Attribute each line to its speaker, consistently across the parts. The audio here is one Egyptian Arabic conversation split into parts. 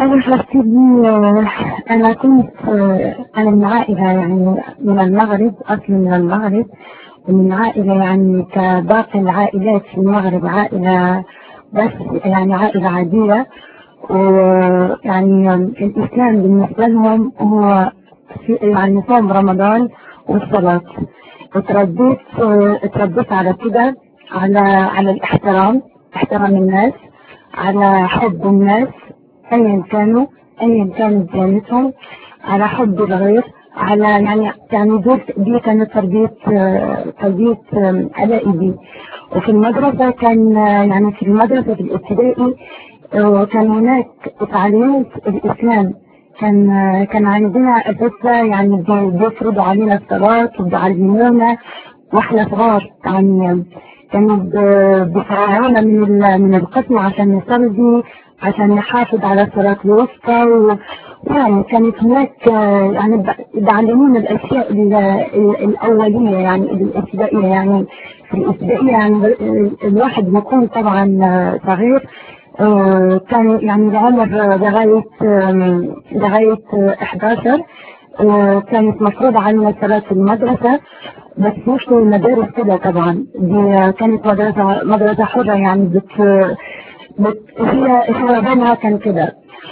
Speaker 1: أنا حسيتني أنا كنت أنا من عائلة يعني من المغرب أصلي من المغرب من عائلة يعني كباقي العائلات في المغرب عائلة بس يعني عائلة عادية ويعني الإسلام بالنسبة لهم هو يعني صوم رمضان والصلاة اتربيت اتربيت على كده على على الاحترام احترام الناس على حب الناس ايا كانوا ايا كانت ديانتهم على حب الغير على يعني يعني دي, دي كانت تربية تربية أدائي دي وفي المدرسة كان يعني في المدرسة في الابتدائي كان هناك تعليمات الإسلام كان كان عندنا أساتذة يعني بيفرضوا علينا الصلاة وبيعلمونا واحنا صغار يعني كانوا بيفرعونا من من القسم عشان نصلي عشان نحافظ على الصلاة الوسطى يعني كانت هناك يعني بيعلمونا الأشياء الأولية يعني الابتدائية يعني في الابتدائية يعني الواحد بيكون طبعا صغير كان يعني العمر لغاية لغاية 11 كانت مفروضة علينا صلاة المدرسة بس مش في المدارس كده طبعا دي كانت مدرسة مدرسة حرة يعني بت, بت هي هي بينها كان كده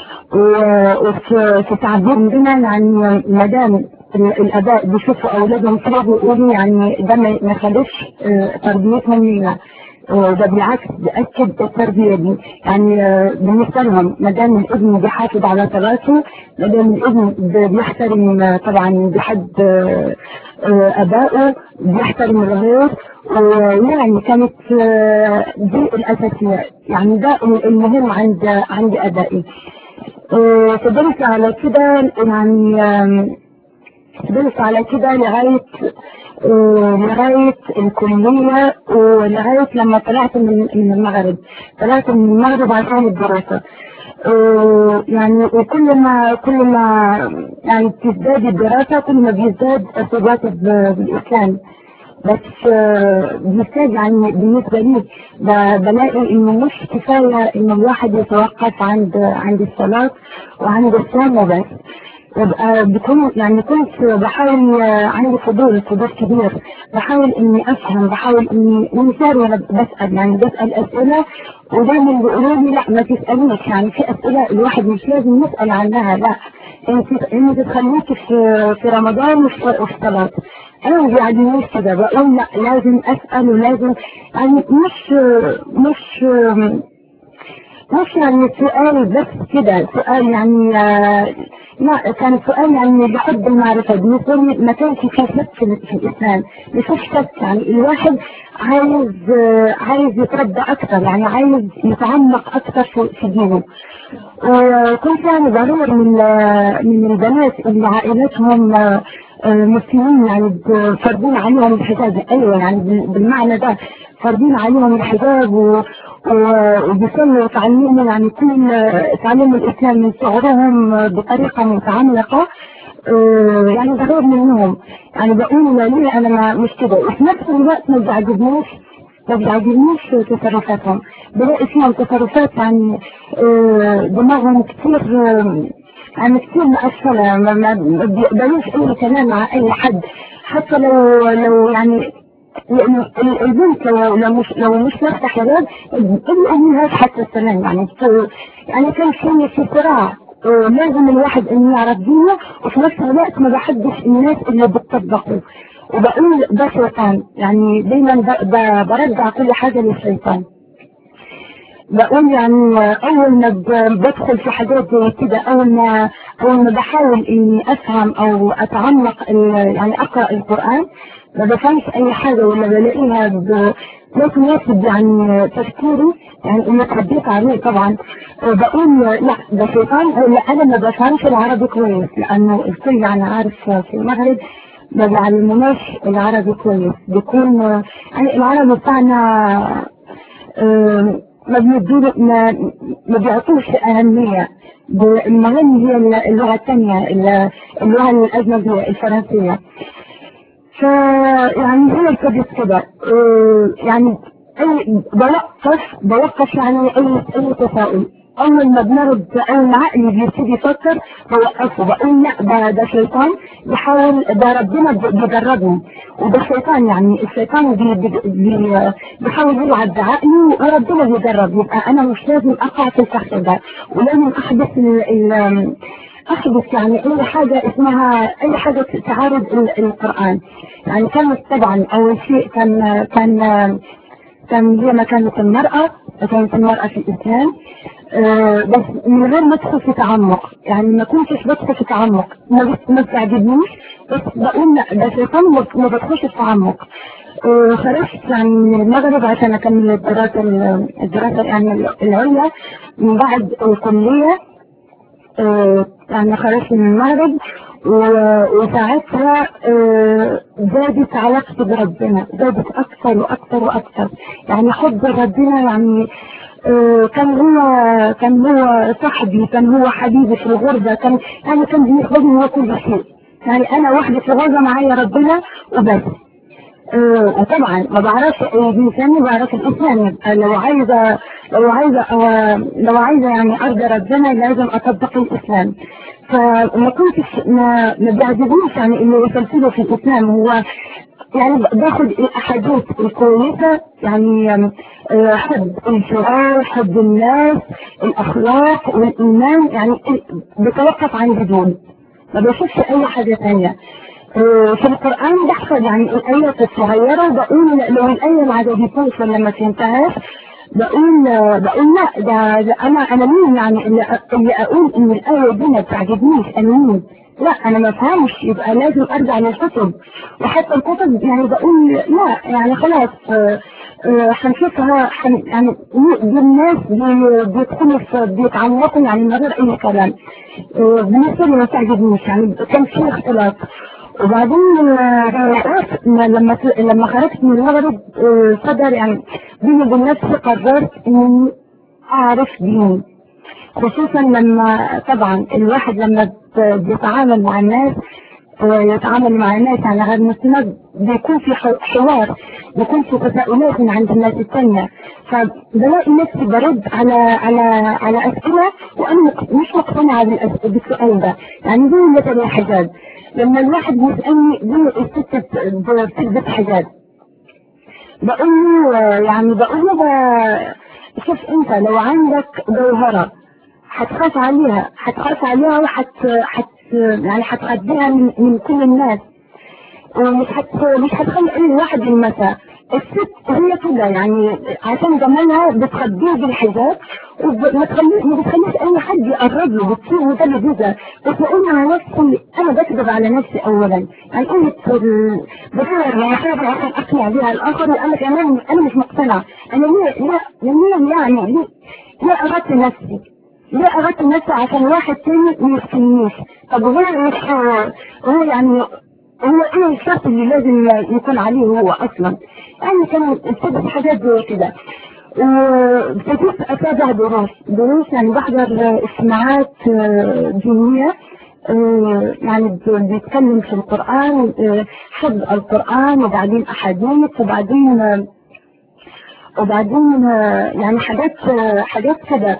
Speaker 1: وفي تعبير بنا يعني ما دام الاباء بيشوفوا اولادهم كده بيقولوا يعني ده ما يخليش تربيتهم لينا ده بالعكس بأكد التربية دي يعني بالنسبة لهم ما دام الابن بيحافظ على صلاته ما دام الابن بيحترم طبعا بحد ابائه بيحترم الغير ويعني كانت دي الاساسيات يعني ده المهم عند عند ابائي فضلت على كده يعني فضلت على كده لغاية لغاية الكلية ولغاية لما طلعت من من المغرب طلعت من المغرب عشان الدراسة يعني وكل ما كل ما يعني تزداد الدراسة كل ما بيزداد ارتباطي بالإسلام بس بيزداد يعني بالنسبة لي بلاقي إنه مش كفاية إن الواحد يتوقف عند عند الصلاة وعند الصوم وبس يبقى بكون يعني كنت بحاول عندي فضول فضول كبير بحاول اني افهم بحاول اني انسان وانا بسال يعني بسال اسئله ودايما بيقولوا لي لا ما تساليش يعني في اسئله الواحد مش لازم يسال عنها لا انت انت تخليكي في في رمضان وفي الصلاه انا ما بيعجبنيش كده بقول لا لازم اسال ولازم يعني مش مش مش يعني سؤال بس كده سؤال يعني لا كان سؤال يعني بحب المعرفة بالنسبة لي ما كانش في شك في الإسلام مش شك يعني الواحد عايز عايز يتربى أكثر يعني عايز يتعمق أكثر في دينه وكنت يعني ضرور من من البنات اللي عائلتهم مسلمين يعني فرضين عليهم الحجاب ايوه يعني بالمعنى ده فرضين عليهم الحجاب و... وبيصلوا يتعلموا يعني كل تعلموا الاسلام من صغرهم بطريقه متعمقه يعني ضرور منهم يعني بقول ليه انا ما مش كده وفي نفس الوقت ما بيعجبنيش ما بيعجبنيش تصرفاتهم بلاقي فيهم تصرفات يعني دماغهم كتير يعني كتير مقفلة ما بيقبلوش أي كلام مع أي حد حتى لو لو يعني البنت لو لو مش لو مش لابسه حجاب الامهات حتى السلام يعني يعني كان في في صراع لازم الواحد انه يعرف دينه وفي نفس الوقت ما بحبش الناس اللي بتطبقه وبقول ده شيطان يعني دايما برجع كل حاجه للشيطان بقول يعني اول ما بدخل في حاجات زي كده اول ما اول ما بحاول اني افهم او اتعمق يعني اقرا القران ما بفهمش اي حاجه ولا بلاقيها لا تناسب يعني تفكيري يعني اني اتربيت عليه طبعا بقول لا ده شيطان لا انا ما بفهمش العربي كويس لانه الكل يعني عارف في المغرب ما بيعلموناش العربي كويس بيكون يعني العربي بتاعنا ما بندوله ما, ما بيعطوش أهمية المهم هي اللغة الثانية اللغة الأجنبية الفرنسية فيعني هي ابتدت كده يعني أي بوقف بوقف يعني أي أي تساؤل اول ما بنرد اول ما عقلي بيبتدي يفكر بوقفه بقول لا ده ده شيطان بيحاول ده ربنا بيجربني وده شيطان يعني الشيطان بي بي بي بيحاول يلعب بعقلي وربنا بيجرب يبقى انا مش لازم اقع في الفخ ده ولازم احدث ال ال احدث يعني اي حاجة اسمها اي حاجة تعارض القرآن يعني كانت طبعا اول شيء كان كان كان هي مكانة المرأة كانت المرأة في الإسلام آه بس من غير ما ادخل في تعمق يعني ما كنتش بدخل في تعمق ما ما بتعجبنيش بس بقول لا ده شيطان ما بدخلش في تعمق آه خرجت يعني من المغرب عشان اكمل الدراسة الدراسة يعني العليا من بعد الكلية آه يعني خرجت من المغرب وساعتها زادت علاقتي بربنا زادت اكثر واكثر واكثر يعني حب ربنا يعني كان هو كان هو صاحبي كان هو حبيبي في الغربة كان يعني كان بالنسبة لي هو كل شيء يعني انا وحدي في الغربة معايا ربنا وبس آه طبعا ما بعرفش الانسان ما بعرف الانسان لو عايزه لو عايزه آه لو عايزه يعني ارضى ربنا لازم اطبق الاسلام فما كنتش ما ما بيعجبنيش يعني انه يسلسله في الاسلام هو يعني باخد الاحاديث الكويسه يعني آه حب الشعور حب الناس الاخلاق والايمان يعني بتوقف عن الهدوء ما بشوفش اي حاجه ثانيه في القرآن بحفظ يعني الآيات الصغيرة بقول لو الآية ما عجبتنيش ولا ما فهمتهاش بقول بقول لا ده, ده انا انا مين يعني اللي, اللي اقول ان الآية دي ما بتعجبنيش انا مين لا انا ما فهمش يبقى لازم ارجع للكتب وحتى الكتب يعني بقول لا يعني خلاص هنشوفها يعني الناس بيدخلوا بيتعمقوا يعني من غير اي كلام بالنسبه لي ما تعجبنيش يعني كان في اختلاط وبعدين لما لما خرجت من المغرب صدر يعني بيني وبين نفسي قررت اني اعرف ديني خصوصا لما طبعا الواحد لما بيتعامل مع الناس ويتعامل مع الناس على غير مسلمات بيكون في حوار بيكون في تساؤلات من عند الناس الثانية فبلاقي نفسي برد على على على أسئلة وأنا مش مقتنعة بالسؤال ده يعني زي مثلا الحجاب لما الواحد يسألني ليه الست بتلبس حجاب بقول له يعني بقول له شوف انت لو عندك جوهرة هتخاف عليها هتخاف عليها وحت حت يعني هتخبيها من, من كل الناس ومش هت مش هتخلي اي واحد يلمسها الست هي كده يعني عشان جمالها بتخبيه بالحجاب وما تخليش ما بتخليش اي حد يقرب له بتصير متلبسه بس بقول على نفسي انا بكذب على نفسي اولا يعني قلت بصور مواقف عشان اقنع بها الاخر وانا كمان انا مش مقتنع انا ليه لا ليه يعني ليه ليه اغطي نفسي ليه اغطي نفسي عشان واحد تاني ما يفتنيش طب هو مش هو يعني هو ايه الشرط اللي لازم يكون عليه هو اصلا يعني كان ابتدت حاجات زي كده وابتديت اتابع دروس دروس يعني بحضر اجتماعات دينية يعني بيتكلم في القرآن حفظ القرآن وبعدين احاديث وبعدين وبعدين يعني حاجات حاجات كده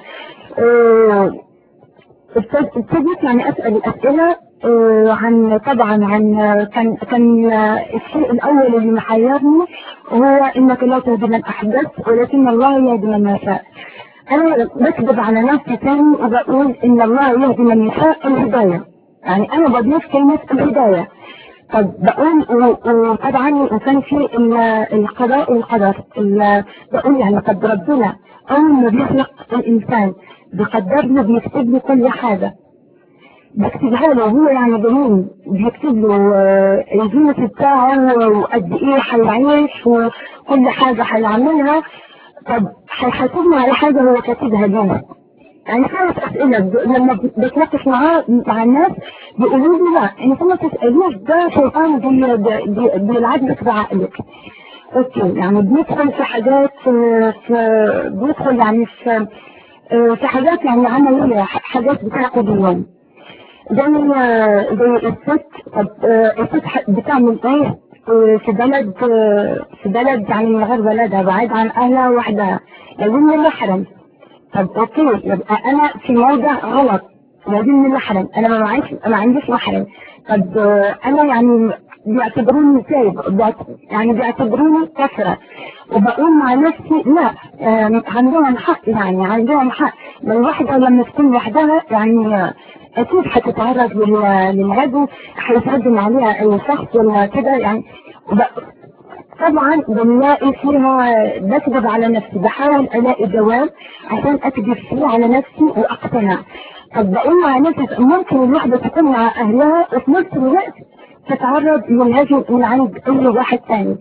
Speaker 1: ابتديت يعني اسأل الاسئلة عن طبعا عن كان كان الشيء الاول اللي محيرني هو انك لا تهدي من احدث ولكن الله يهدي من يشاء انا بكذب على نفسي تاني وبقول ان الله يهدي من يشاء الهدايه يعني انا بضيف كلمه الهدايه طب بقول وطبعا وكان في القضاء والقدر بقول يعني قد ربنا اول ما بيخلق الانسان بيقدر له بيكتب له كل حاجه بكتبها له هو يعني جنون بيكتب له الجنس بتاعه وقد ايه هيعيش وكل حاجة هيعملها طب هيحاسبني على حاجة هو كاتبها لنا يعني خمس أسئلة لما بتناقش معاه مع الناس بيقولوا لي لا انت ما تسألوش ده شيطان بيلعب لك بعقلك اوكي يعني بندخل في حاجات في بندخل يعني في في حاجات يعني عملية حاجات بتاخد اليوم زي زي الست طب الست بتعمل ايه في بلد في بلد يعني من غير بلدها بعيد عن اهلها وحدها لازم محرم طب اوكي يبقى انا في موضع غلط لازم محرم انا ما معيش ما عنديش محرم طب آه، انا يعني بيعتبروني سايب بيعت- يعني بيعتبروني كسرة وبقول مع نفسي لا آه، عندهم حق يعني عندهم حق ما الواحدة لما تكون وحدها يعني آه، اكيد هتتعرض لل- للعدو هيتهجم عليها اي شخص ولا كده يعني وب- طبعا بنلاقي فيها بكذب على نفسي بحاول الاقي جواب عشان اكذب فيه على نفسي واقتنع طب بقول مع نفسي ممكن الوحدة تكون مع اهلها وفي نفس الوقت تتعرض للهجم من عند اي واحد ثاني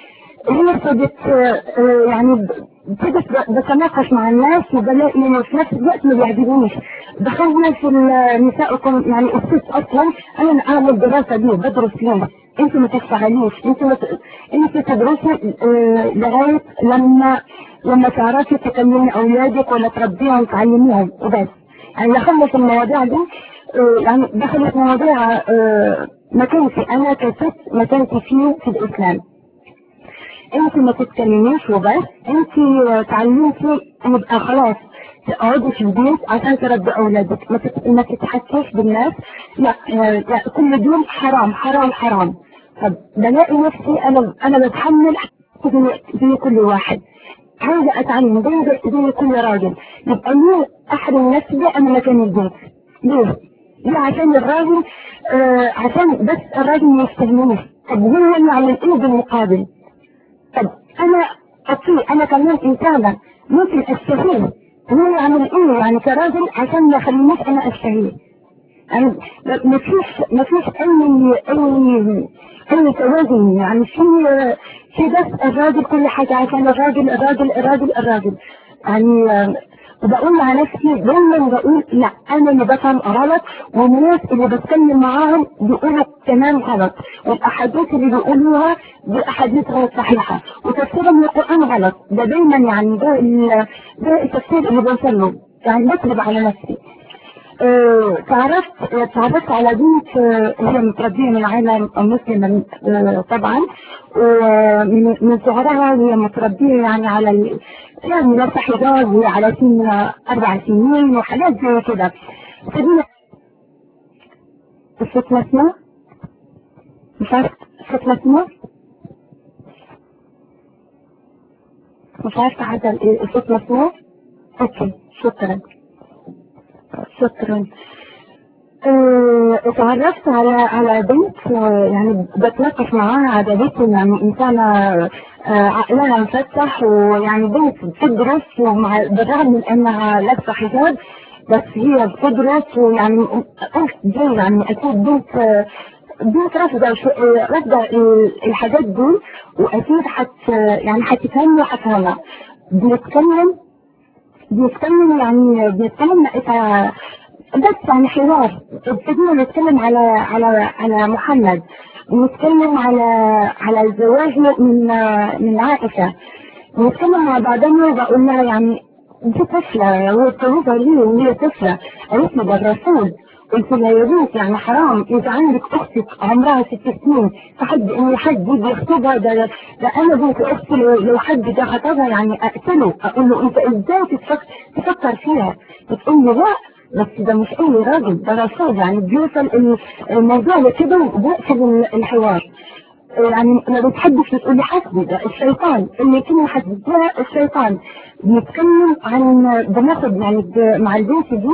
Speaker 1: هي ابتدت آه، آه، يعني ب- ابتدت ب- بتناقش مع الناس وبلاقي انه في نفس الوقت ما بيعجبونيش دخلنا في ال- نسائكم يعني الست اصلا انا اعمل دراسه دي بدرس ليه انتوا ما تشتغلوش انتوا ما ت- انتوا تدرسوا آه، لغايه لما لما تعرفي تكلمي اولادك ولا تربيهم تعلميهم وبس يعني دخلنا في المواضيع دي آه، يعني دخلت مواضيع آه، مكانتي انا كست مكانتي فيه في الاسلام انت ما تتكلميش وبس انت تعلمتي يبقى خلاص تقعدي في البيت عشان تربي اولادك ما تت- ما تتحكيش بالناس لا آه، لا كل دول حرام حرام حرام طب بلاقي نفسي انا انا بتحمل زي, زي كل واحد عايزه اتعلم زي زي كل راجل يبقى ليه احرم نفسي ده انا مكان البيت ليه؟ ليه عشان الراجل آه عشان بس الراجل ما يستهمنيش طب هو يعمل ايه بالمقابل؟ طب انا اوكي انا كمان انسانة ممكن اشتهيه هو يعمل ايه يعني كراجل عشان ما يخلينيش انا اشتهيه يعني ما فيش ما فيش اي اي اي توازن يعني في في بس الراجل كل حاجة عشان الراجل الراجل الراجل الراجل يعني آه، وبقول مع نفسي دايما بقول لا انا اللي بفهم غلط والناس اللي بتكلم معاهم بيقولوا كلام غلط والاحاديث اللي بيقولوها دي احاديث غير صحيحه وتفسيرهم للقران غلط ده دايما يعني ده ال- ده التفسير اللي بوصل له يعني بكذب على نفسي آه، تعرفت آه، تعرفت على بنت آه، هي متربية من عائلة مسلمة آه، طبعا ومن من صغرها هي متربية يعني على ال- يعني لابسة حجاب وعلى سن أربع سنين وحاجات زي كده فدي الصوت مسموع؟ مش عارف الصوت مسموع؟ مش عارفة حتى ال- الصوت مسموع؟ اوكي شكرا شكرا آه، اتعرفت على على بنت آه، يعني بتناقش معاها عجبتني يعني انسانه آه، عقلها مفتح ويعني بنت بتدرس ومع بالرغم من انها لابسه حجاب بس هي بتدرس ويعني قلت دي يعني اكيد بنت آه، بنت رافضه شو- آه، رافضه ال- الحاجات دي واكيد حت يعني حتفهمني وحفهمها بنتكلم بيتكلم يعني بيتكلم إذا بس يعني حوار ابتدينا نتكلم على على على محمد ونتكلم على على الزواج من من عائشة ونتكلم مع بعضنا وبقول لها يعني دي طفلة هو اتجوزها ليه وهي طفلة قالت لي ده الرسول قلت لها يا بنت يعني حرام اذا عندك اختك عمرها ست سنين فحد ان حد يجي يخطبها ده ده انا بنت اختي لو لو حد ده خطبها يعني اقتله اقول له انت ازاي تفكر, تفكر فيها بتقول لي لا بس ده مش اي راجل ده رسول يعني بيوصل ال- الموضوع لكده وبيقفل الحوار يعني ما بتحبش بتقول لي حسبي ده الشيطان اللي يكون حسبي ده الشيطان بنتكلم عن بناخد يعني ب- مع البنت دي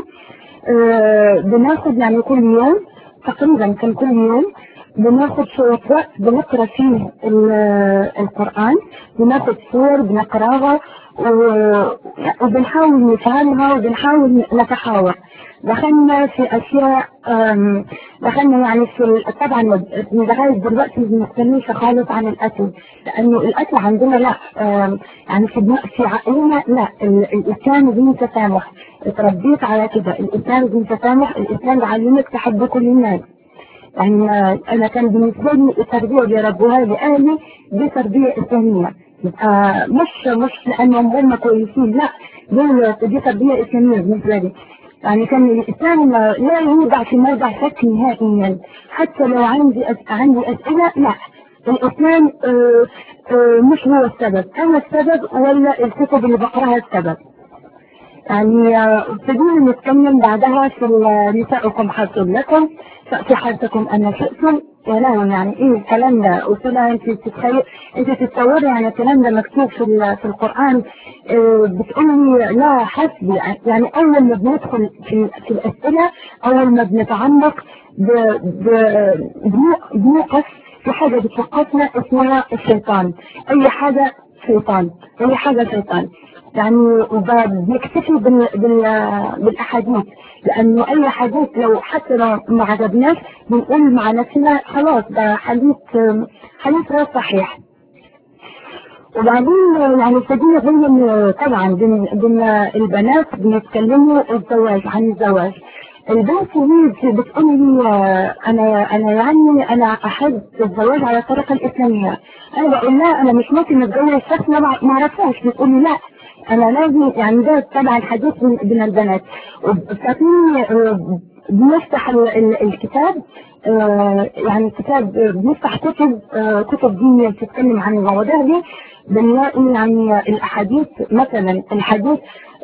Speaker 1: آه، بناخد يعني كل يوم تقريبا كان كل يوم بناخد شوية وقت بنقرا فيه ال- القرآن بناخد سور بنقراها و- وبنحاول نفهمها وبنحاول نتحاور دخلنا في اشياء آم، دخلنا يعني في ال- طبعا لغايه دلوقتي ما بنتكلمش خالص عن القتل لانه القتل عندنا لا آم، يعني في دماغ- في عقلنا لا ال- الاسلام دين تسامح اتربيت على كده الاسلام دين تسامح الاسلام بيعلمك تحب كل الناس يعني آه، انا كان بالنسبه لي التربيه اللي ربوها لي اهلي دي تربيه اسلاميه آه، مش مش لانهم هم كويسين لا دي دي تربيه اسلاميه بالنسبه لي يعني كان الاسلام لا يوضع في موضع شك نهائيا حتى لو عندي أس... عندي اسئله لا الاسلام آه، آه، مش هو السبب انا السبب ولا الكتب اللي بقراها السبب يعني ابتدينا نتكلم بعدها في نساؤكم حرث لكم فأتي حرثكم أن شئتم يا لهوي يعني ايه الكلام ده قلت لها انت تتخيل انت تتصوري يعني الكلام ده مكتوب في في القران اه بتقولي لا حسبي يعني اول ما بندخل في, في الاسئله اول ما بنتعمق بنوقف في حاجه بتوقفنا اسمها الشيطان اي حاجه شيطان اي حاجه شيطان يعني بنكتفي بال... بال... بالاحاديث لانه اي حديث لو حتى لو ما عجبناش بنقول مع نفسنا خلاص ده حديث حديث غير صحيح وبعدين يعني ابتدينا بين طبعا بين بين البنات بنتكلموا الزواج عن الزواج البنت دي بتقول لي انا انا يعني انا احب الزواج على الطريقه الاسلاميه انا بقول لها انا مش ممكن اتجوز شخص ما اعرفوش بتقول لي لا انا لازم يعني ده تبع الحديث بين البنات ففي بنفتح الكتاب يعني الكتاب بنفتح كتب كتب دينية بتتكلم عن المواضيع دي بنلاقي يعني الاحاديث مثلا الحديث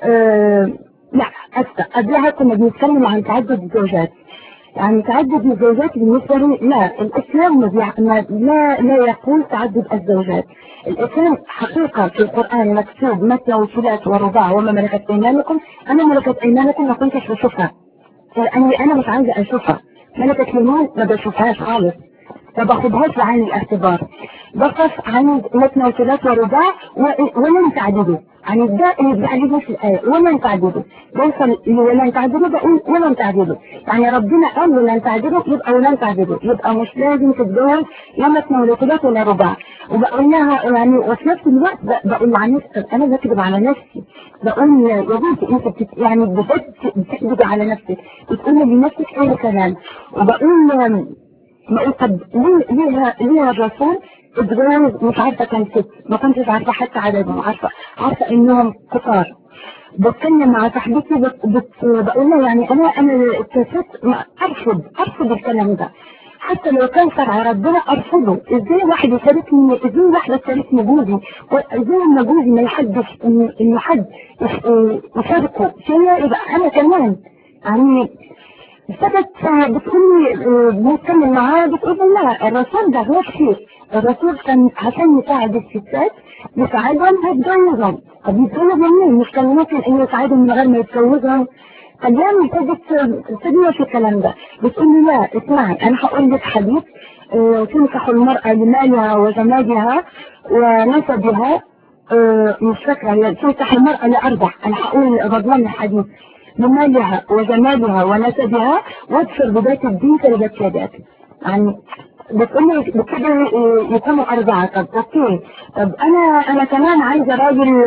Speaker 1: لا أسفة قبلها كنا بنتكلم عن تعدد الزوجات يعني تعدد الزوجات بالنسبة لي لا الإسلام ما لا لا يقول تعدد الزوجات الإسلام حقيقة في القرآن مكتوب مثل وثلاث ورباع وما ملكت أيمانكم أنا ملكت أيمانكم ما كنتش بشوفها لأني أنا مش عايزة أشوفها ملكة اليمين ما بشوفهاش خالص ما باخدهاش بعين الاعتبار بقف عن مثنى وثلاث ورباع ولن تعددوا يعني ده اللي بيعجبني في الآية ولن تعددوا بوصل ولن تعددوا بقول ولن تعددوا يعني ربنا قال ولن تعددوا يبقى ولن تعددوا يبقى مش لازم تتجوز لا مثنى ولا ثلاث ولا رباع وبقول لها يعني وفي نفس الوقت بقول مع نفسي انا بكذب على نفسي بقول يا بنتي انت بتت يعني بجد بتكذب على نفسك بتقولي لنفسك اي كلام وبقول بقول طب ليه ليه ليه الرسول اتجوز مش عارفه كام ست ما كنتش عارفه حتى عددهم عارفه عارفه انهم كتار بتكلم مع صاحبتي بت بت بقول لها يعني انا انا كست ارفض ارفض الكلام ده حتى لو كان شرع ربنا ارفضه ازاي واحد يشاركني ازاي واحده تشاركني جوزي وازاي لما جوزي ما يحدش انه حد يشاركه فيا يبقى انا كمان يعني ثبت بتقولي بنتكلم معاه بتقول لا الرسول ده هو كثير الرسول كان عشان يساعد الستات يساعدهم هيتجوزهم طب يتجوزوا منين مش كان ممكن انه يساعدهم من غير ما يتجوزهم فاليوم ابتدت ابتدينا في الكلام ده بتقول لي لا اسمعي انا هقول لك حديث اه تنكح المرأة لمالها وجمالها ونسبها اه مش فاكرة تنكح المرأة لأربع انا هقول رضوان الحديث بمالها وجمالها ونسبها وادخل بذات الدين كلبت يداك يعني بتقول بكده يكونوا أربعة طب أوكي طب أنا أنا كمان عايزة راجل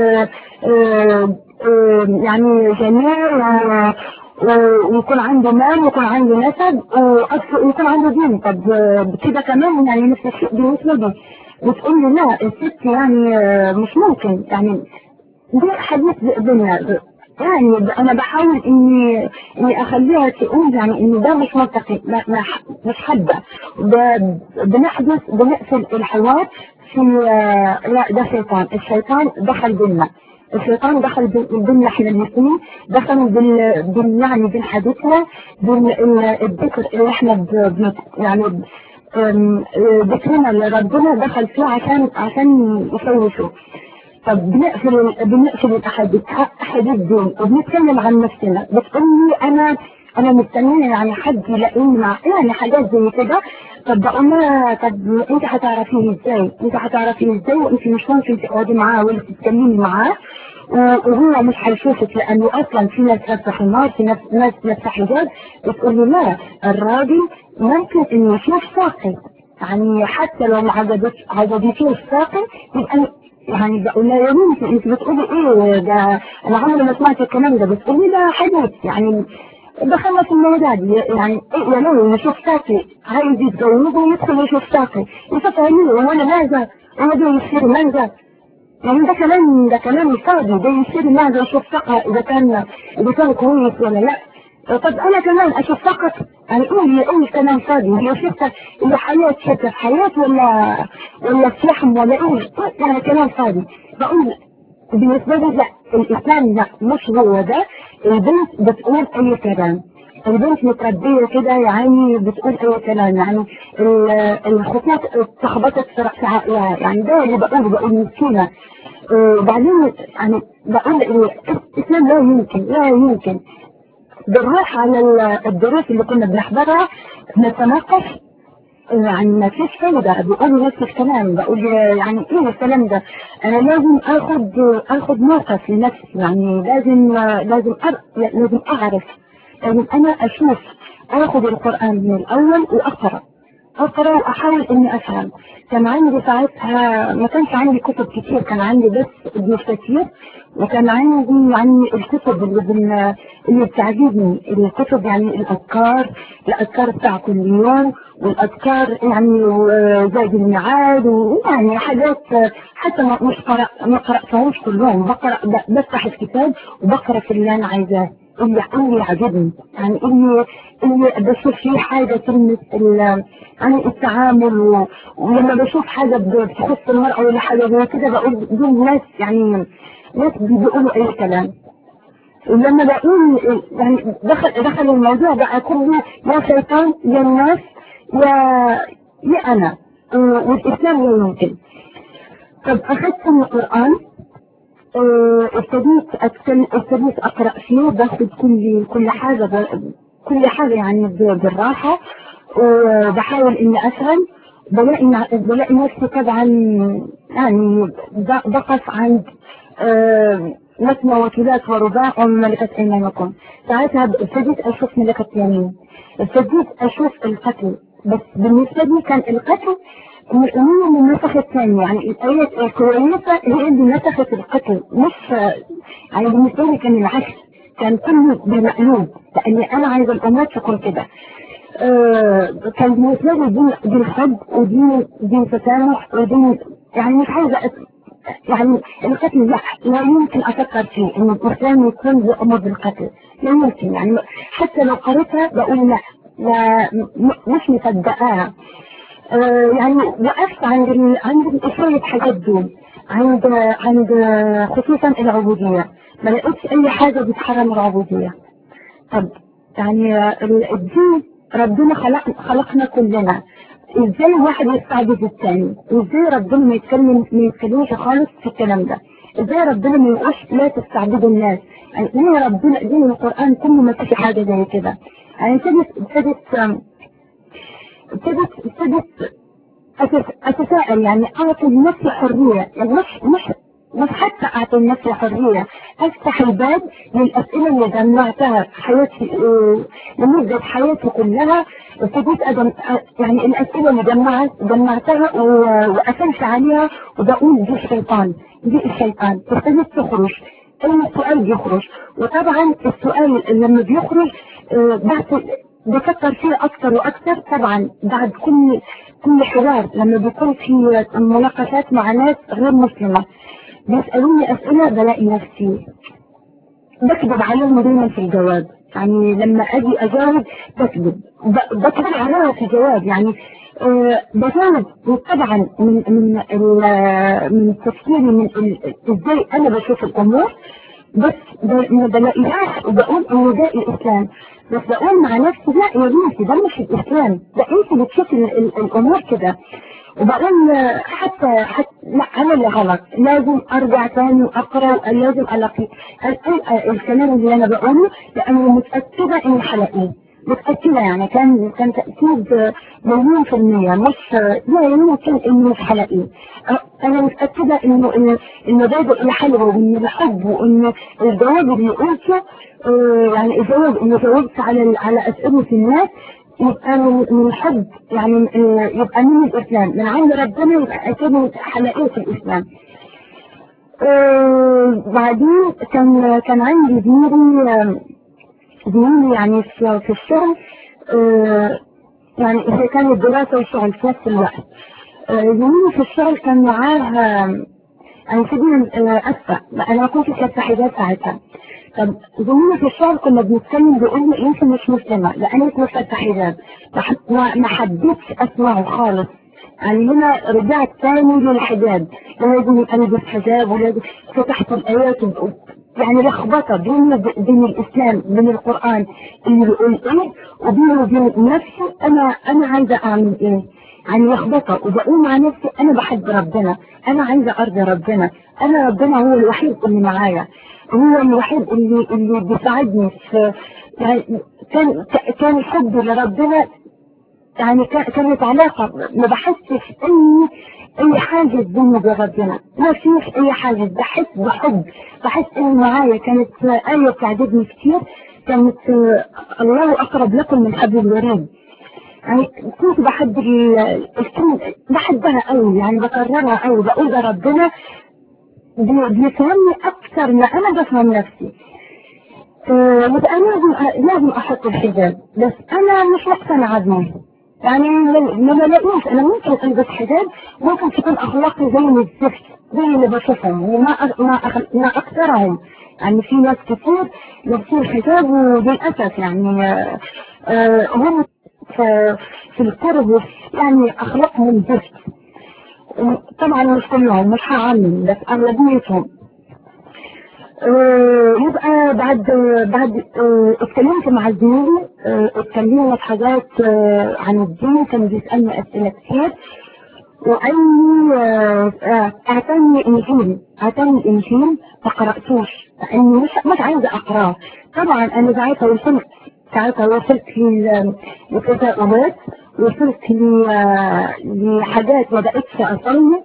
Speaker 1: يعني جميل ويكون عنده مال ويكون عنده نسب ويكون عنده دين طب كده كمان يعني نفس الشيء بالنسبة لي بتقول لي لا الست يعني مش ممكن يعني دي حديث بيننا يعني انا بحاول اني اني اخليها تقول يعني ان ده مش منطقي مش حابه بنحدث بنقفل الحوار في لا ده شيطان الشيطان دخل بينا الشيطان دخل بينا احنا الاثنين دخل بال, بال يعني بالحديثنا بالذكر اللي احنا ب... يعني ذكرنا اللي ربنا دخل فيه عشان عشان يسوي طب بنقفل بنقفل الاحاديث احاديث دين وبنتكلم عن نفسنا بتقول لي انا انا مستنيه يعني حد يلاقيني مع يعني حاجات زي كده طب بقول لها طب انت هتعرفيه ازاي؟ انت هتعرفيه ازاي وانت مش ممكن تقعدي معاه ولا تتكلمي معاه وهو مش هيشوفك لانه اصلا في ناس لابسه حمار في ناس ناس لابسه حجاب بتقول لي لا الراجل ممكن انه يشوف ساقي يعني حتى لو ما عجبتش عجبتوش ساقي يبقى يعني بقول لها يا بنتي انت بتقولي ايه ده انا عمري ما سمعت الكلام ده بتقولي ده حدث يعني دخلنا في الموضوع دي يعني ايه يا لو يشوف ساقي عايز يتجوزه ويدخل يشوف ساقي يفكرني وانا ماذا انا ده يصير ماذا يعني ده كلام ده كلام فاضي ده يصير ماذا يشوف ساقي اذا كان اذا كان كويس ولا لا طب انا كمان اشوف فقط يعني قول قول كلام فاضي هي شفت هي حياة شفت حياة ولا ولا فحم ولا ايه يعني كلام فاضي بقول بالنسبة لي لا الإسلام لا مش هو ده البنت بتقول أي كلام البنت متربية كده يعني بتقول أي كلام يعني الخطوط اتخبطت في عقلها يعني ده اللي بقوله بقول مسكينة وبعدين يعني بقول الإسلام لا يمكن لا يمكن بنروح على الدروس اللي كنا بنحضرها نتناقش عن ما فيش فايدة بيقولوا نفس الكلام بقول يعني ايه الكلام ده انا لازم اخد اخد موقف لنفسي يعني لازم لازم أر... لازم اعرف لازم انا اشوف اخد القرآن من الاول واقرأ اقرأ واحاول اني افهم كان عندي ساعتها ما كانش عندي كتب كتير كان عندي بس كتير وكان عندي يعني الكتب اللي بن... اللي بتعجبني الكتب يعني الاذكار الاذكار بتاع كل يوم والاذكار يعني زاد الميعاد ويعني حاجات حتى مش قرأ ما قرأتهمش كلهم بقرأ بفتح الكتاب وبقرأ في اللي انا عايزاه اللي اللي عجبني يعني اللي اللي بشوف فيه حاجة كلمة يعني التعامل و... ولما بشوف حاجة بتخص المرأة ولا حاجة زي كده بقول دول ناس يعني ناس بيقولوا أي كلام ولما بقول يعني دخل دخل الموضوع بقى كله يا شيطان يا الناس يا يا أنا والإسلام لا يمكن طب أخذت من القرآن ابتديت ابتديت اقرا فيه باخد كل كل حاجه كل حاجه يعني بالراحه وبحاول اني افهم بلاقي بلاقي نفسي طبعا يعني بقف عند مثنى وثلاث ورباع وملكة أيمانكم ساعتها ابتديت أشوف ملكة يمين ابتديت أشوف القتل بس بالنسبة لي كان القتل من الأمور من النسخ الثانية يعني الآية الكويسة هي اللي نسخت القتل مش يعني بالنسبة لي كان العكس كان كله بالمقلوب لأني أنا عايزة الأمور تكون كده آه كان بالنسبة لي دين دين حب ودين دين تسامح ودين يعني مش عايزة يعني القتل لا لا يمكن أفكر فيه إن الإسلام يكون بأمر بالقتل لا يمكن يعني حتى لو قريتها بقول لا لا مش مصدقاها آه يعني وقفت عند ال... عند شوية حاجات دول عند عند خصوصا العبودية ما لقيتش أي حاجة بتحرم العبودية طب يعني الدين ربنا خلق خلقنا كلنا ازاي واحد يستعبد الثاني وازاي ربنا ما يتكلم ما يتكلمش خالص في الكلام ده ازاي ربنا ما يقولش لا تستعبدوا الناس يعني ليه ربنا دين القرآن كله ما فيش حاجة زي كده يعني ابتدت ابتدت ابتدت ابتدت أتساءل يعني أعطي لنفسي حرية يعني مش مش مش حتى أعطي لنفسي حرية أفتح الباب للأسئلة اللي جمعتها في حياتي لمدة حياتي كلها ابتديت أدم يعني الأسئلة اللي جمعت جمعتها وقفلت عليها وبقول دي الشيطان دي الشيطان ابتديت تخرج أي سؤال بيخرج وطبعا السؤال لما بيخرج بعد بفكر فيه أكثر وأكثر طبعا بعد كل كل حوار لما بيكون في مناقشات مع ناس غير مسلمة بيسألوني أسئلة بلاقي نفسي بكذب عليهم دايما في الجواب يعني لما أجي أجاوب بكذب بكذب عليها في الجواب يعني أه بجاوب طبعا من من من تفكيري من ازاي انا بشوف الامور بس ما بلاقيهاش وبقول انه ده الاسلام بس بقول مع نفسي لا يا بنتي ده مش الاسلام ده انت بتشوفي الامور كده وبقول حتى حتى لا انا اللي غلط لازم ارجع تاني واقرا لازم الاقي الكلام اللي انا بقوله لاني متاكده اني حلاقيه متأكدة يعني كان كان تأكيد مليون في المية مش لا يمكن انه مش حلاقيه انا متأكدة انه ان المبادئ الحلوة وان الحب وان الجواب اللي قلته يعني الجواب اللي جاوبت على على اسئلة الناس يبقى من من الحب يعني يبقى من الاسلام من عند ربنا يبقى اكيد حلاقيه في الاسلام بعدين كان كان عندي زميلي زميلي يعني في, في الشغل آه يعني هي كانت دراسة وشغل في نفس الوقت آه زميلي في الشغل كان معاه يعني سيبني أسفة أنا كنت كانت حجاب ساعتها طب زميلي في الشغل كنا بنتكلم بيقول لي انت مش مسلمة لأنك مش حجاب ما حبيتش أسمعه خالص يعني هنا رجعت تاني للحجاب لازم البس حجاب ولازم فتحت الايات يعني لخبطه بين بين الاسلام بين القران اللي بيقول ايه وبينه وبين نفسي انا انا عايزه اعمل ايه يعني لخبطه وبقول مع نفسي انا بحب ربنا انا عايزه ارضي ربنا انا ربنا هو الوحيد اللي معايا هو الوحيد اللي اللي بيساعدني في يعني كان كان حبي لربنا يعني كانت علاقة ما بحسش اي اي حاجز بيني وبين ربنا ما فيش اي حاجز بحس بحب بحس ان معايا كانت آية تعجبني كتير كانت الله اقرب لكم من حبل الوريد يعني كنت بحب الكلمة بحبها قوي يعني بكررها قوي بقول ده ربنا بيفهمني اكثر ما انا بفهم نفسي يبقى لازم لازم احط الحجاب بس انا مش مقتنعه بيه يعني ما بلاقيش انا ممكن البس حجاب ممكن تكون اخلاقي زي الزفت زي اللي بشوفهم وما ما ما اكثرهم يعني في ناس كتير لابسين حجاب وللاسف يعني آه هم في, في القرب يعني اخلاقهم زفت طبعا مش كلهم مش هعمم بس اغلبيتهم آه يبقى بعد بعد آه اتكلمت مع زميلي آه اتكلمنا في حاجات عن الدين كان بيسألني أسئلة كتير وقال لي اعطاني انجيل اعطاني انجيل ما قرأتوش لاني مش مش عايزه اقراه طبعا انا ساعتها وصلت ساعتها وصلت لتساؤلات وصلت لحاجات ما بقتش اصلي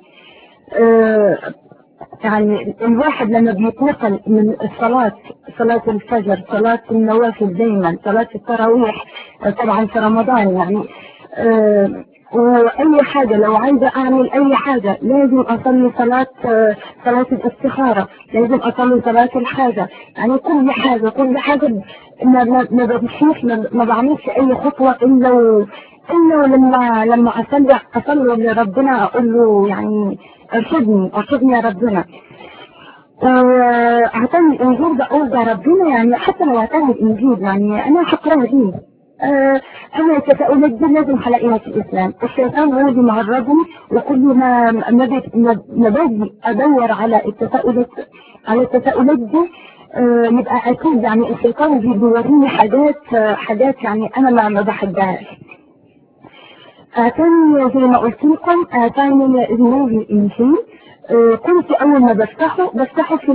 Speaker 1: يعني الواحد لما بيتنقل من الصلاة صلاة الفجر صلاة النوافل دايما صلاة التراويح طبعا في رمضان يعني آه واي حاجة لو عايزة اعمل اي حاجة لازم اصلي صلاة آه صلاة الاستخارة لازم اصلي صلاة الحاجة يعني كل حاجة كل حاجة ما ما ما بمشيش ما, ما بعملش اي خطوة الا و الا لما لما اصلي اصلي لربنا اقول له يعني ارشدني ارشدني يا ربنا اعطاني الانجيل بقول ده ربنا يعني حتى لو اعطاني الانجيل يعني انا هقراه دي آه انا التساؤلات دي لازم هلاقيها في الاسلام الشيطان هو اللي معرضني وكل ما ما باجي ادور على التساؤلات على التساؤلات دي آه يبقى اكيد يعني الشيطان بيوريني حاجات آه حاجات يعني انا ما ما بحبهاش اتاني زي ما قلت لكم اتاني زميلي الانجيل آه كنت اول ما بفتحه بفتحه في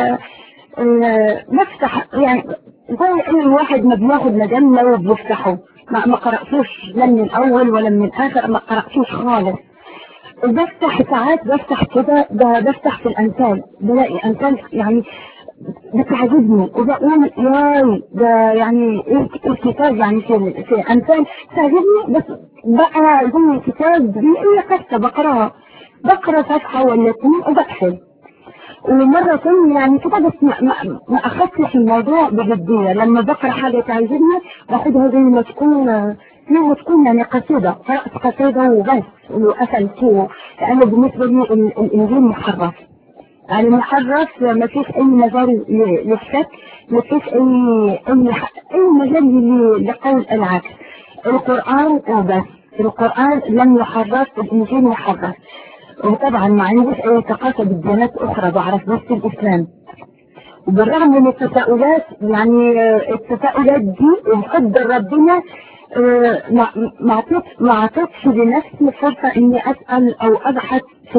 Speaker 1: بفتح يعني زي اي واحد ما بياخد مجله وبيفتحه ما, ما قرأتوش لا من الاول ولا من الاخر ما قرأتوش خالص بفتح ساعات بفتح كده بفتح في الامثال بلاقي امثال يعني بتعجبني وبقول ياي ده يعني ايه الكتاب يعني في في امثال تعجبني بس بقى زي الكتاب دي اي قصه بقراها بقرا صفحه ولا اثنين وبقفل ومرة ثانية يعني كده بس ما, ما, ما أخدتش الموضوع بجدية لما بقرا حاجة تعجبني باخدها زي ما تكون زي ما تكون يعني قصيدة قرأت قصيدة وبس وقفلت لأنه بالنسبة لي الإنجيل محرف يعني محرف ما فيش أي مجال للشك ما فيش أي أي أي مجال لقول العكس القرآن وبس القرآن لم يحرف الإنجيل محرف وطبعا ما عنديش اي ثقافه بالديانات اخرى بعرف بس الاسلام وبالرغم من التساؤلات يعني التساؤلات دي الحب ربنا ما ما اعطيتش ما اعطيتش لنفسي فرصه اني اسال او ابحث في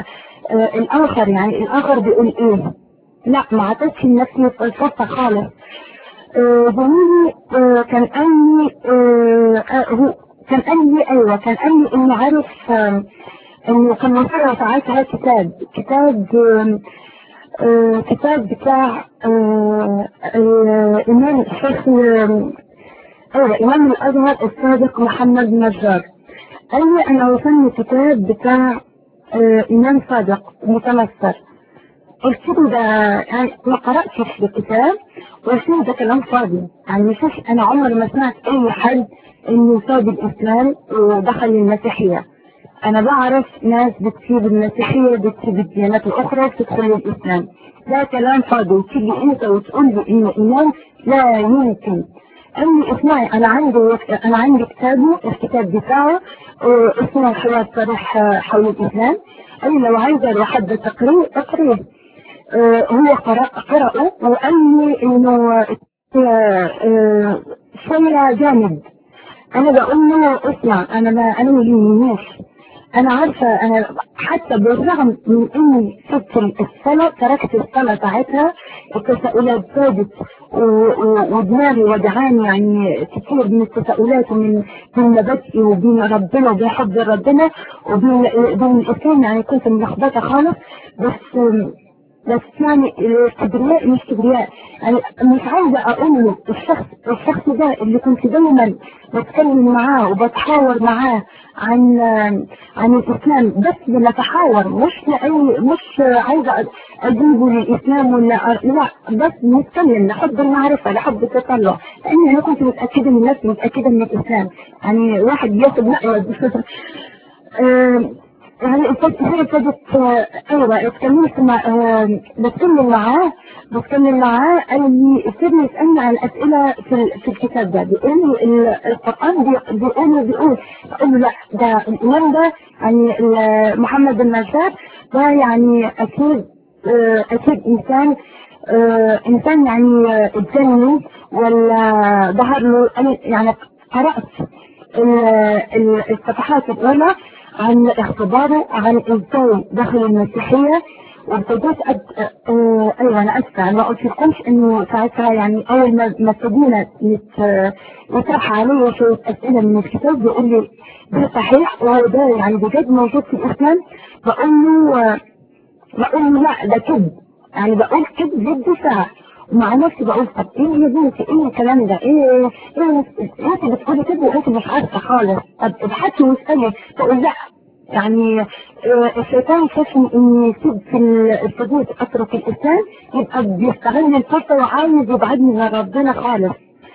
Speaker 1: الاخر يعني الاخر بيقول ايه لا ما اعطيتش لنفسي فرصه خالص زميلي كان قال لي كان قال لي ايوه كان قال لي انه عارف انه كان مصر ساعتها كتاب كتاب آه كتاب بتاع آه الامام الشيخ ايوه امام الازهر الصادق محمد نجار قال لي انا وصلني كتاب بتاع آه امام صادق متنصر قلت له ده يعني ما قراتش الكتاب قلت له ده كلام فاضي يعني مفيش انا عمري ما سمعت اي حد انه ساب الاسلام ودخل المسيحيه انا بعرف ناس بتسيب المسيحية بتسيب الديانات الاخرى وتدخل الاسلام ده كلام فاضي وتيجي انت وتقول لي انه ايمان لا يمكن قال لي اسمعي انا عندي انا عندي كتابه الكتاب بتاعه آه، اسمه حوار صريح آه، حول الإسلام أنا لو عايزة لو حد تقريه اقريه آه، هو قرأ قرأه وقال لي إنه آه، آه، شوية جامد أنا بقول له اسمع أنا ما أنا ما يهمنيش أنا عارفة أنا حتى بالرغم من إني سبت الصلاة تركت الصلاة ساعتها التساؤلات زادت و- و- ودماغي وجعاني يعني كتير من التساؤلات ومن من مبادئي وبين ربنا وبين حب ربنا وبين بين الإسلام يعني كنت ملخبطة خالص بس بس يعني الكبرياء مش كبرياء يعني مش عايزة أقول له الشخص الشخص ده اللي كنت دايما بتكلم معاه وبتحاور معاه عن عن الإسلام بس بنتحاور مش لأي مش عايزة أجيبه للإسلام ولا أ- لا بس نتكلم لحب المعرفة لحب التطلع لأني أنا كنت متأكدة من نفسي متأكدة من الإسلام يعني واحد ياخد نقلة آه، يعني ابتدت هي ابتدت آه، ايوه اتكلمت مع آه، بتكلم معاه بتكلم معاه قال لي ابتدى يسالني عن اسئله في ال- في الكتاب ده بيقول لي ال- القران بي- بيقول بيقول اقول له لا ده الامام ده يعني ال- محمد بن نجار ده يعني اكيد آه، اكيد انسان آه، انسان يعني آه، اتجنن ولا ظهر له أنا يعني قرات ال- ال- الصفحات الأولى عن اختباره عن ازاي دخل المسيحية وابتديت أد... آه، ايوه انا اسفه ما قلت لكمش انه ساعتها يعني اول ما ما ابتدينا نت- يطرح علي شويه اسئله من الكتاب بيقول لي ده صحيح وهو ده يعني بجد موجود في الاسلام بقول له آه، بقول له لا ده كذب يعني بقول كذب بالدفاع ومع نفسي بقول طب ايه يا بنتي ايه الكلام ده ايه ايه انت بتقولي كده وانت مش عارفه خالص طب ابحثي واسالي تقول لا يعني آه، الشيطان شاف ان يسيب في السجود اترك الاسلام يبقى بيستغل الفرصه وعايز يبعدني من ربنا خالص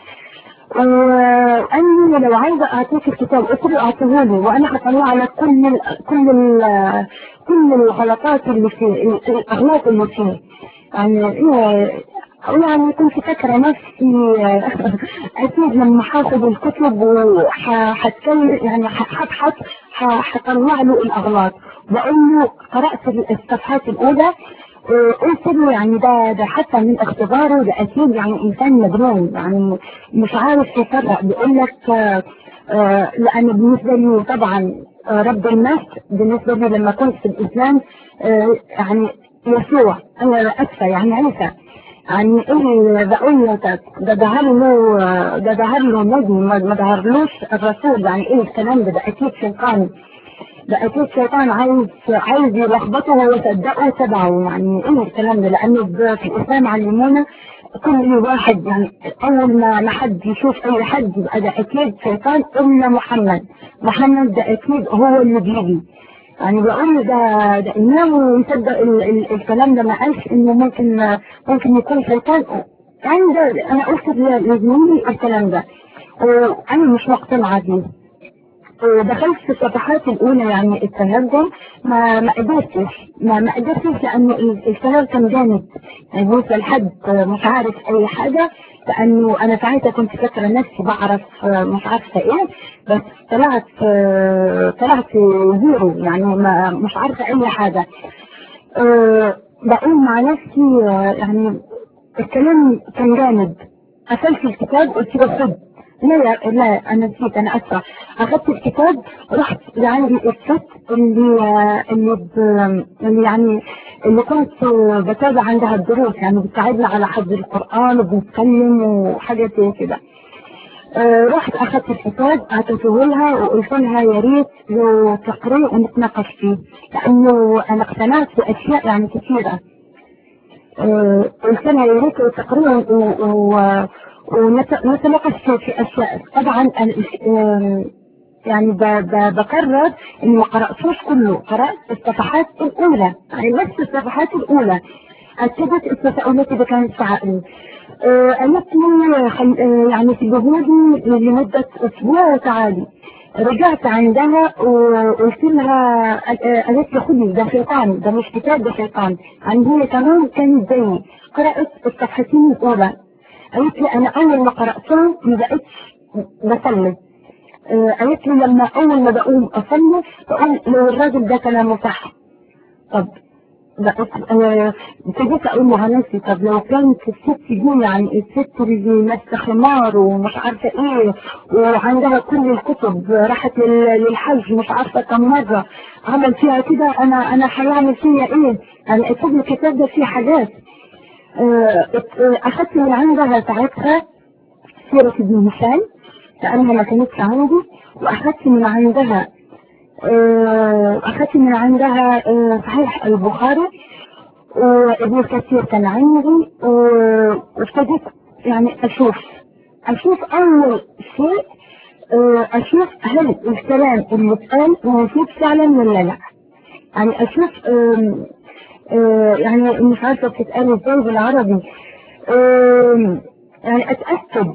Speaker 1: وأني لو عايزة أعطيك الكتاب قلت له أعطيه لي وأنا هطلع على كل ال كل ال كل الغلطات اللي فيه الأغلاط اللي فيه يعني إيه يعني كنت فاكرة نفسي أكيد لما هاخد الكتب وهتكلم يعني هبحث هطلع له الأغلاط بقول له قرأت الصفحات الأولى آه، قلت له يعني ده ده حتى من اختباره ده اكيد يعني انسان مجنون يعني مش عارف يفرق بيقول لك آه، آه، لان بالنسبه لي طبعا آه، رب الناس بالنسبه لي لما كنت في الاسلام آه، يعني يسوع انا اسفه يعني عيسى يعني ايه بقول له ده ده ظهر له آه، ده ظهر له نجم ما ما ظهرلوش الرسول يعني ايه الكلام ده ده اكيد شيطان ده اكيد شيطان عايز عايز يلخبطه ويصدقه تبعه يعني ايه الكلام ده لانه ب- في الاسلام علمونا كل واحد يعني اول ما ما حد يشوف اي حد يبقى ده اكيد شيطان الا محمد محمد ده اكيد هو اللي بيجي يعني بقول له ده ده امام ويصدق ال- ال- الكلام ده ما قالش انه ممكن ممكن يكون شيطان يعني ده انا قلت لزميلي الكلام ده وانا مش مقتنعه بيه دخلت في الصفحات الاولى يعني التنجم ما ما قدرتش ما ما قدرتش لانه ال- الكلام كان جامد يعني بوصل لحد مش عارف اي حاجه لانه انا ساعتها كنت فاكره نفسي بعرف مش عارفه ايه بس طلعت طلعت زيرو يعني ما مش عارفه اي حاجه أه، بقول مع نفسي أه، يعني الكلام كان جامد قفلت الكتاب قلت له خد لا لا لا انا نسيت انا اسفه اخذت الكتاب رحت لعندي الست اللي اللي ب... اللي يعني اللي كنت بتابع عندها الدروس يعني بتساعدنا على حفظ القران وبنتكلم وحاجه زي كده آه، رحت اخذت الكتاب اعطيته لها وقلت لها يا ريت لو تقريه ونتناقش فيه لانه انا اقتنعت باشياء يعني كثيره آه، قلت لها يا ريت لو تقريه و- و- ونتناقش في في اشياء طبعا أنا- آم، يعني ب- ب- بكرر اني ما قراتوش كله قرات الصفحات الاولى يعني بس الصفحات الاولى اكدت التساؤلات اللي كانت في عقلي آه، قالت لي خل- آه، يعني سيبهولي لمده اسبوع وتعالي رجعت عندها وقلت لها آه، قالت لي خدي ده شيطان ده مش كتاب ده شيطان يعني هي كمان كانت زيي قرات الصفحتين الاولى قالت لي انا اول ما قراتهم ما بقتش بصلي آه، قالت لي لما اول ما بقوم اصلي بقول لو الراجل ده كلامه صح طب بقيت آه، ابتديت اقول لها نفسي طب لو كانت الست دي يعني الست اللي ماسكه خمار ومش عارفه ايه وعندها كل الكتب راحت لل- للحج مش عارفه كم مره عمل فيها كده انا انا هيعمل فيا ايه؟ يعني اكيد الكتاب ده فيه حاجات آه، ات- آه، اخدت من عندها ساعتها سيرة ابن هشام لانها ما كانتش عندي واخدت من عندها آه، أخذت من عندها آه، صحيح البخاري وابن كثير كان عندي و- وابتديت يعني أشوف أشوف أول شيء آه، أشوف هل الكلام اللي اتقال موجود فعلا ولا لا يعني أشوف آم، آه، يعني مش عارفة بتتقال ازاي بالعربي آم، يعني أتأكد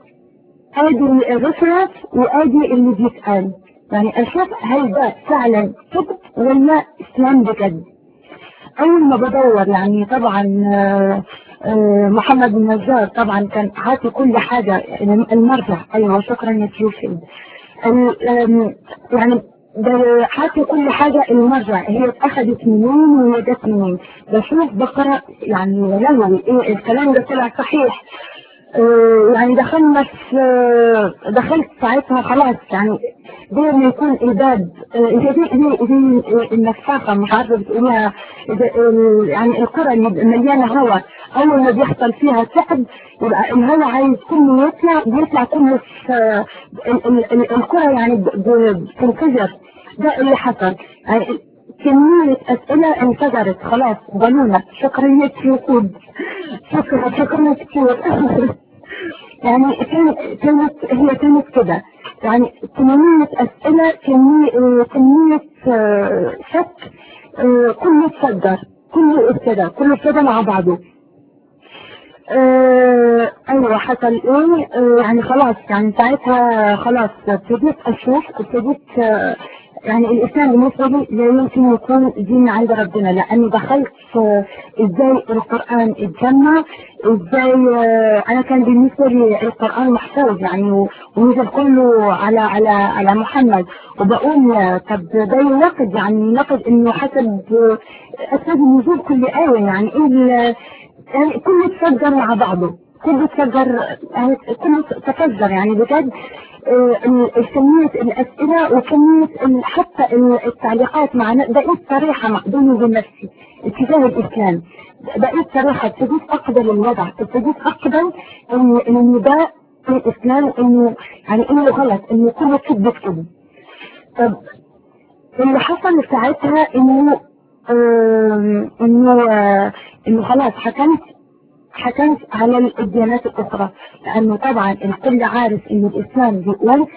Speaker 1: ادي الرفرف وادي اللي بيتقال يعني اشوف هل ده فعلا كذب ولا اسلام بجد اول ما بدور يعني طبعا آه، آه، محمد بن نجار طبعا كان عاطي كل حاجه المرجع ايوه شكرا يا سيوفي ال- آم، يعني ده عاطي كل حاجه المرجع هي اتاخدت منين وهي جت منين بشوف بقرا يعني لهوي ايه الكلام ده طلع صحيح آه، يعني دخلنا في آه، دخلت ساعتها خلاص يعني زي ما يكون الباب آه، زي زي زي زي النفاخه مش عارفه بتقوليها زي ال- يعني القرى اللي مليانه هواء اول ما بيحصل فيها تعب يبقى الهواء عايز كله يطلع بيطلع كله في آه، ال- ال- ال- القرى يعني ب- ب- بتنفجر ده اللي حصل يعني كمية أسئلة انفجرت خلاص ضلولة شكرا يا وقود شكرا شكرا كتير يعني كانت كانت هي كانت كده يعني كمية أسئلة كمية كمية آه، شك آه، كله اتفجر كله ابتدى كله ابتدى مع بعضه آه، ايوه حصل ايه آه، يعني خلاص يعني ساعتها خلاص ابتديت اشوف ابتديت آه، يعني الاسلام بالنسبه لي لا يمكن يكون دين عند ربنا لاني دخلت في ازاي القران اتجمع ازاي آه، انا كان بالنسبه لي القران محفوظ يعني و- ونزل كله على على على محمد وبقول آه، طب ده يناقض يعني يناقض انه حسب آه، اسباب نزول كل ايه يعني ايه ال- يعني كله تفجر مع بعضه كله تفجر يعني كله تفجر يعني بجد آه، ال- كمية الأسئلة وكمية ال- حتى ال- التعليقات مع ن- بقيت صريحة مع بيني وبين نفسي اتجاه الإسلام بقيت صريحة ابتديت أقبل الوضع ابتديت أقبل إن إن ده الإسلام إنه يعني إنه غلط إنه كله كذب كذب طب اللي حصل ساعتها إنه آم، إنه آه، إنه خلاص حكمت حكمت على الديانات الأخرى لأنه طبعا الكل عارف إن الإسلام بيقول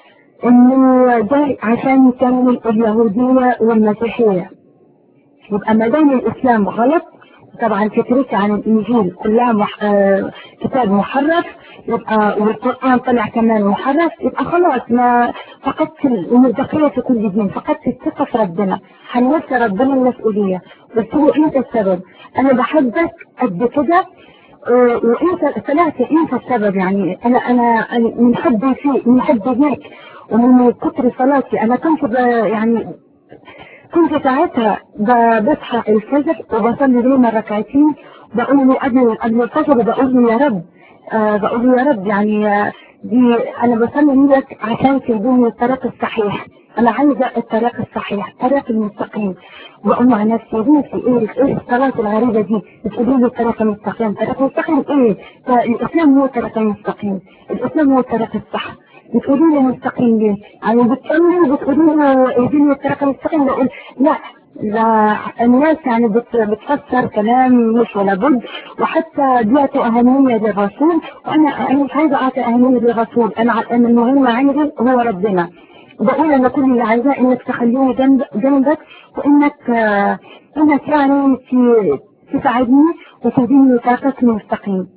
Speaker 1: إنه ده عشان يكمل اليهودية والمسيحية يبقى ما دام الإسلام غلط طبعا فكرتي عن الإنجيل كلها مح... آه كتاب محرف يبقى والقرآن طلع كمان محرف يبقى خلاص ما فقدت المصداقية في كل دين فقدت الثقة في ربنا حملت ربنا المسؤولية قلت له أنت السبب أنا بحبك قد كده آه، وانت طلعت انت السبب يعني انا انا أنا من حبي فيك من حبي ليك ومن كتر صلاتي انا كنت ب- يعني كنت ساعتها ب- بصحى الفجر وبصلي لينا ركعتين بقول له قبل قبل الفجر بقول له يا رب آه بقول له يا رب يعني آه، دي انا بصلي لك عشان تهديني الطريق الصحيح انا عايزه الطريق الصحيح الطريق المستقيم بقول مع نفسي بنتي ايه ايه الصلاه الغريبه دي بتقولي لي الطريق المستقيم الطريق المستقيم ايه ده الاسلام هو الطريق المستقيم الاسلام هو الطريق الصح بتقولي لي مستقيم ليه؟ يعني بتكمل بتقولي لي اهديني الطريق المستقيم بقول لا لا الناس يعني بت- بتفسر كلام مش ولا بد وحتى بيعطوا أهمية للرسول وأنا أنا مش عايزة أعطي أهمية للرسول أنا ع- أنا المهم عندي هو ربنا بقول أنا كل اللي عايزاه إنك تخليني جنب جنبك وإنك آه، إنك يعني ت- تساعدني وتهديني طريقك المستقيم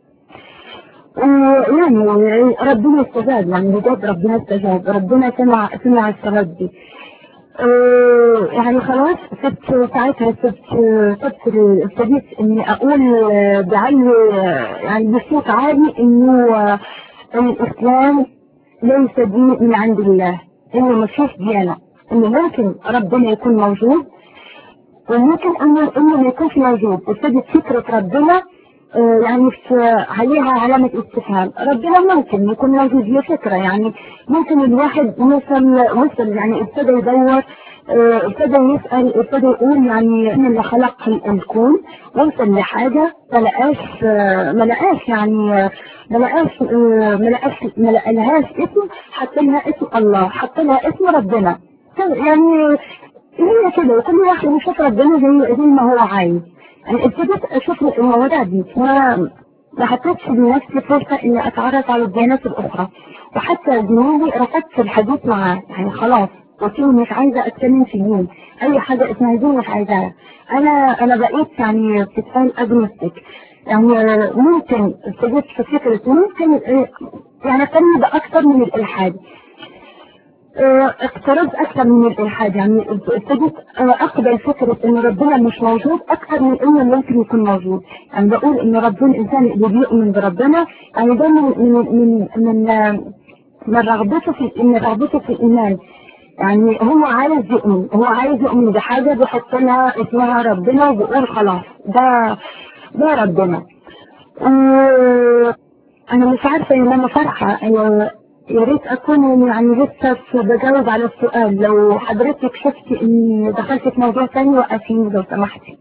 Speaker 1: آه، يعني ربنا استجاب يعني بجد ربنا استجاب ربنا سمع سمع الصلاة دي آه، يعني خلاص سبت ساعتها سبت سبت ابتديت اني اقول آه، بعلي آه، يعني بصوت عالي انه آه، الاسلام ليس دي من عند الله انه مفيش ديانة انه ممكن ربنا يكون موجود وممكن انه انه ما يكونش موجود ابتدت فكرة ربنا آه، يعني في عليها علامة استفهام ربنا ممكن يكون موجود هي فكرة يعني ممكن الواحد وصل وصل يعني ابتدى يدور آه، ابتدى يسأل ابتدى يقول يعني ان اللي خلق الكون وصل لحاجة ما لقاش آه، ما لقاش يعني آه، ما لقاش آه، ما لقاش ما لقالهاش اسم حط لها اسم الله حط لها اسم ربنا يعني هي كده وكل واحد يشوف ربنا زي زي ما هو عايز يعني ابتديت اشوف المواضيع دي ما ما حطيتش لنفسي فرصة اني اتعرف على الديانات الاخرى وحتى دماغي رفضت الحديث معاه يعني خلاص قلت له مش عايزة اتكلم في دين اي حاجة اسمها دين مش عايزاها انا انا بقيت يعني بتتقال اجنستيك يعني ممكن ابتديت في فكرة ممكن آه، يعني اتكلم باكثر من الالحاد آه، اقتربت اكثر من الالحاد يعني ابتديت آه، اقبل فكره ان ربنا مش موجود اكثر من انه ممكن يكون موجود يعني بقول ان ربنا الانسان اللي بيؤمن بربنا يعني ده من من من من, آه، من رغبته في من رغبته في الايمان يعني هو عايز يؤمن هو عايز يؤمن بحاجه بيحط لها اسمها ربنا وبيقول خلاص ده ده ربنا آه، انا مش عارفه يا ماما فرحه أنا يا ريت اكون يعني لسه بجاوب على السؤال لو حضرتك شفتي اني دخلت في موضوع تاني وقفيني لو سمحتي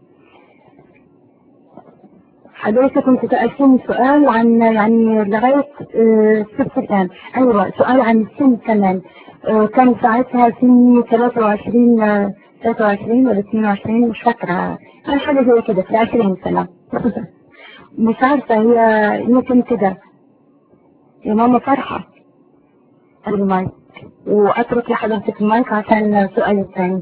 Speaker 1: حضرتك كنت سألتني سؤال عن يعني لغاية آه، ست الآن أيوة سؤال عن السن كمان آه، كان ساعتها سني 23 آه، 23 ولا 22 مش فاكرة كان حاجة زي كده في 20 سنة مش عارفة هي يمكن كده يا ماما فرحة المايك واترك لحضرتك المايك عشان السؤال الثاني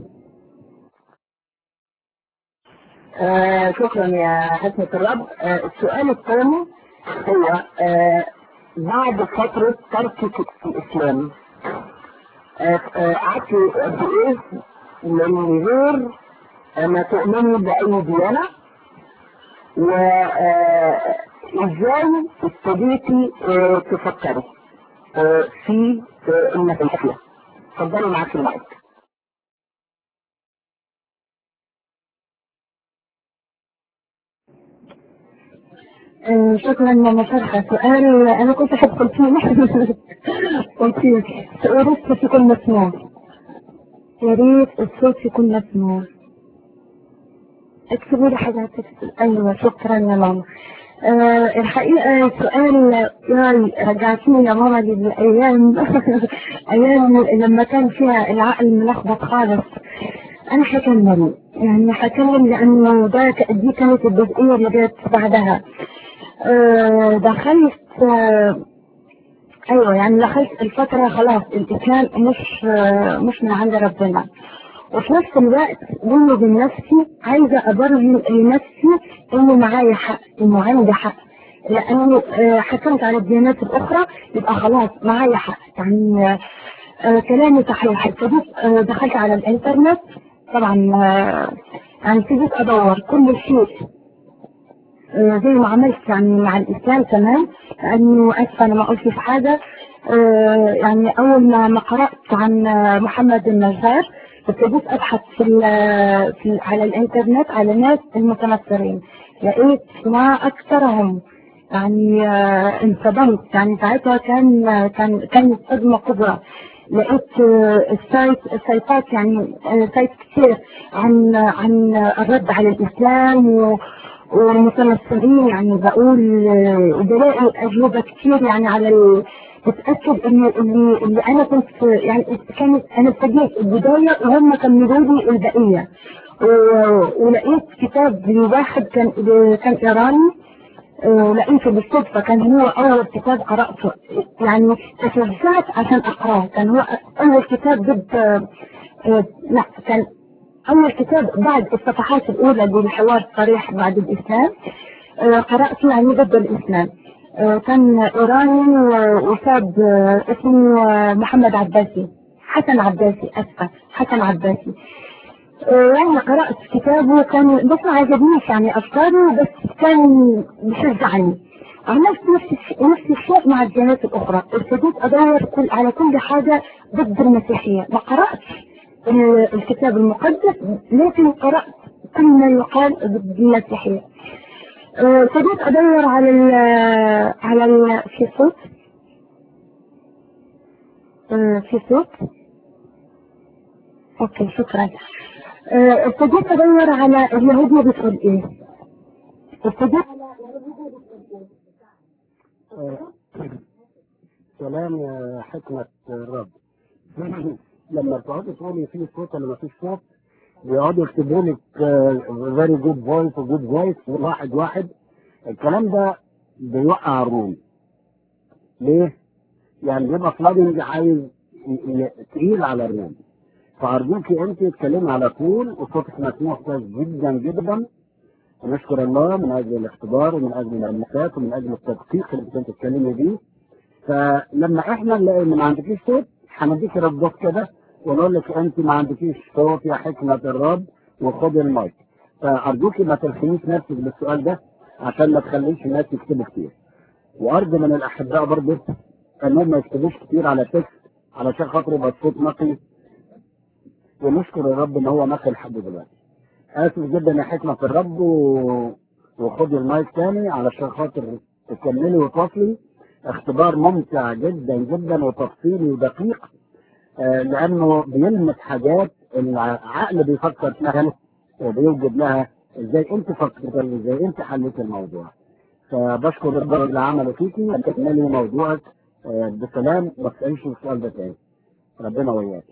Speaker 2: آه شكرا يا حسنة الرب آه السؤال الثاني هو آه بعد فترة تركك الإسلام آه، آه، قعدت قد إيه من غير آه، ما تؤمني بأي ديانة وإزاي ابتديتي آه، تفكري آه، في آه، المسيحية اتفضلي معاك المايك
Speaker 1: آه، شكرا يا مفرحة سؤال أنا كنت أحب قلت قلت يا ريت الصوت يكون مسموع يا ريت الصوت يكون مسموع اكتبوا لي حاجات أيوة شكرا يا ماما آه الحقيقة السؤال يعني رجعتني يا ماما للأيام أيام لما كان فيها العقل ملخبط خالص أنا هكمل يعني هكمل لأنه ده دي كانت الجزئية اللي جت بعدها آه دخلت آه ايوه يعني دخلت الفترة خلاص الاسلام مش آه مش من عند ربنا وفي نفس الوقت بيني وبين نفسي عايزة ابرهن لنفسي انه معايا حق انه عندي حق لانه آه حكمت على الديانات الاخرى يبقى خلاص معايا حق يعني آه آه كلامي صحيح ابتديت آه دخلت على الانترنت طبعا آه يعني ابتديت ادور كل شيء آه، زي ما عملت يعني مع الإسلام كمان لأنه أسفة أنا ما قلت في حاجة آه، يعني أول ما ما قرأت عن آه، محمد النجار ابتديت أبحث في, ال- في ال- على الإنترنت على ناس المتنصرين لقيت ما أكثرهم يعني آه، انصدمت يعني ساعتها كان آه، كان كانت صدمة كبرى لقيت آه، السايت السايتات يعني آه، سايت كتير عن عن الرد على الإسلام و والمتنصرين يعني بقول آه، بلاقي أجوبة كتير يعني على ال... بتأكد إن اللي, اللي أنا كنت يعني كانت أنا ابتديت البداية وهم كملوا لي البقية و- ولقيت كتاب لواحد كان كان إيراني آه، لقيته بالصدفة كان هو أول كتاب قرأته يعني تشجعت عشان أقراه كان هو أول كتاب ضد آه، آه، لا كان أول كتاب بعد الصفحات الأولى للحوار الصريح بعد الإسلام آه، قرأته يعني ضد الإسلام آه، كان إيراني و- وشاب آه، اسمه آه، محمد عباسي حسن عباسي أسفة حسن عباسي آه، يعني قرأت كتابه كان بس ما عجبنيش يعني أفكاره بس كان بشجعني عملت نفس الشيء نفس الشيء مع الديانات الأخرى ابتديت أدور كل على كل حاجة ضد المسيحية ما قرأتش ال- الكتاب المقدس لكن قرأت كل ما يقال ضد المسيحية آه، ابتديت أدور على ال على ال في صوت آه، في صوت اوكي شكرا آه، ابتديت ادور على اليهودية بتقول ايه ابتديت
Speaker 3: كلام يا حكمة الرب لما بتقعدي تقولي في صوت ولا ما فيش صوت بيقعدوا يكتبوا لك فيري جود فويس وجود فويس واحد واحد الكلام ده بيوقع الروم ليه؟ يعني بيبقى فلادنج عايز ي- ي- تقيل على الروم فأرجوكي أنت تتكلمي على طول وصوتك مسموع كويس جدا جدا ونشكر الله من أجل الاختبار ومن أجل المعلومات ومن أجل التدقيق اللي كنت بتتكلمي بيه فلما احنا نلاقي ان ما عندكيش صوت هنديكي ردات كده ونقول لك انت ما عندكيش صوت يا حكمة الرب وخدي المايك فارجوكي ما تلخميش نفسك بالسؤال ده عشان ما تخليش الناس يكتبوا كتير وارجو من الاحباء برضه انهم ما يكتبوش كتير على تكست علشان خاطر يبقى الصوت نقي ونشكر الرب ان هو نقي لحد دلوقتي اسف جدا يا حكمة الرب و... وخدي المايك تاني علشان خاطر تكملي وتواصلي اختبار ممتع جدا جدا وتفصيلي ودقيق آه، لانه بيلمس حاجات العقل بيفكر فيها وبيوجد لها ازاي انت فكرت ازاي انت حليت الموضوع فبشكر الرب اللي عمله فيكي تكملي موضوعك آه، بسلام ما تعيشي السؤال ده تاني ربنا وياك